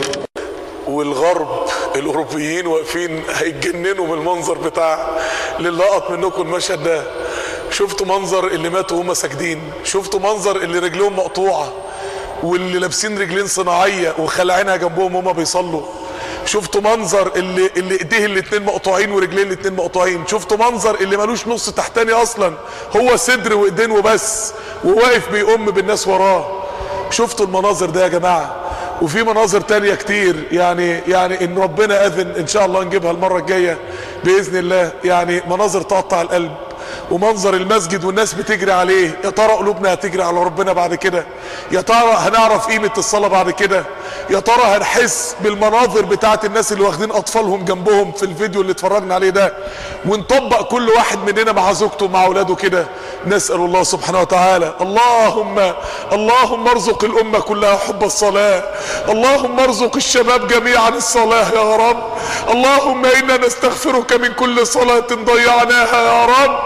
والغرب الاوروبيين واقفين هيتجننوا بالمنظر بتاع اللي لقط منكم المشهد ده شفتوا منظر اللي ماتوا وهم ساجدين شفتوا منظر اللي رجلهم مقطوعه واللي لابسين رجلين صناعيه وخلعينها جنبهم وهم بيصلوا شفتوا منظر اللي اللي ايديه الاتنين مقطوعين ورجليه الاتنين مقطوعين شفتوا منظر اللي ملوش نص تحتاني اصلا هو صدر وايدين وبس وواقف بيقوم بالناس وراه شفتوا المناظر ده يا جماعه وفي مناظر تانية كتير يعني يعني ان ربنا اذن ان شاء الله نجيبها المره الجايه باذن الله يعني مناظر تقطع القلب ومنظر المسجد والناس بتجري عليه يا ترى قلوبنا هتجري على ربنا بعد كده يا ترى هنعرف قيمة الصلاة بعد كده يا ترى هنحس بالمناظر بتاعت الناس اللي واخدين اطفالهم جنبهم في الفيديو اللي اتفرجنا عليه ده ونطبق كل واحد مننا مع زوجته ومع اولاده كده نسأل الله سبحانه وتعالى اللهم اللهم ارزق الامة كلها حب الصلاة اللهم ارزق الشباب جميعا الصلاة يا رب اللهم انا نستغفرك من كل صلاة ضيعناها يا رب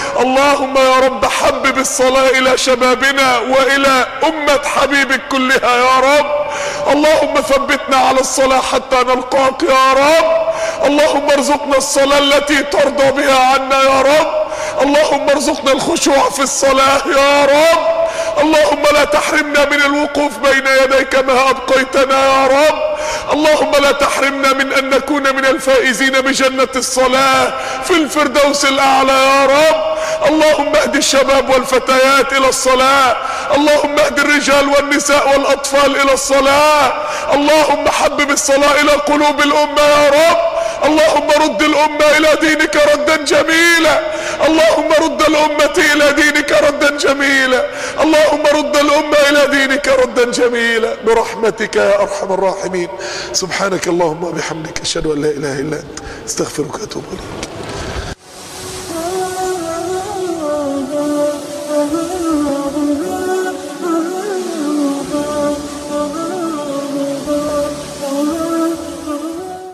اللهم يا رب حبب الصلاة الى شبابنا والى امة حبيبك كلها يا رب اللهم ثبتنا على الصلاة حتى نلقاك يا رب اللهم ارزقنا الصلاة التي ترضى بها عنا يا رب اللهم ارزقنا الخشوع في الصلاة يا رب اللهم لا تحرمنا من الوقوف بين يديك ما ابقيتنا يا رب اللهم لا تحرمنا من ان نكون من الفائزين بجنة الصلاة في الفردوس الاعلى يا رب اللهم اهد الشباب والفتيات الى الصلاة اللهم اهد الرجال والنساء والاطفال الى الصلاة اللهم حبب الصلاة الى قلوب الامة يا رب اللهم رد الامة الى دينك ردا جميلا اللهم رد الامة الى دينك ردا جميلا اللهم رد الامة الى دينك ردا جميلا برحمتك يا ارحم الراحمين سبحانك اللهم وبحمدك اشهد ان لا اله الا انت استغفرك واتوب اليك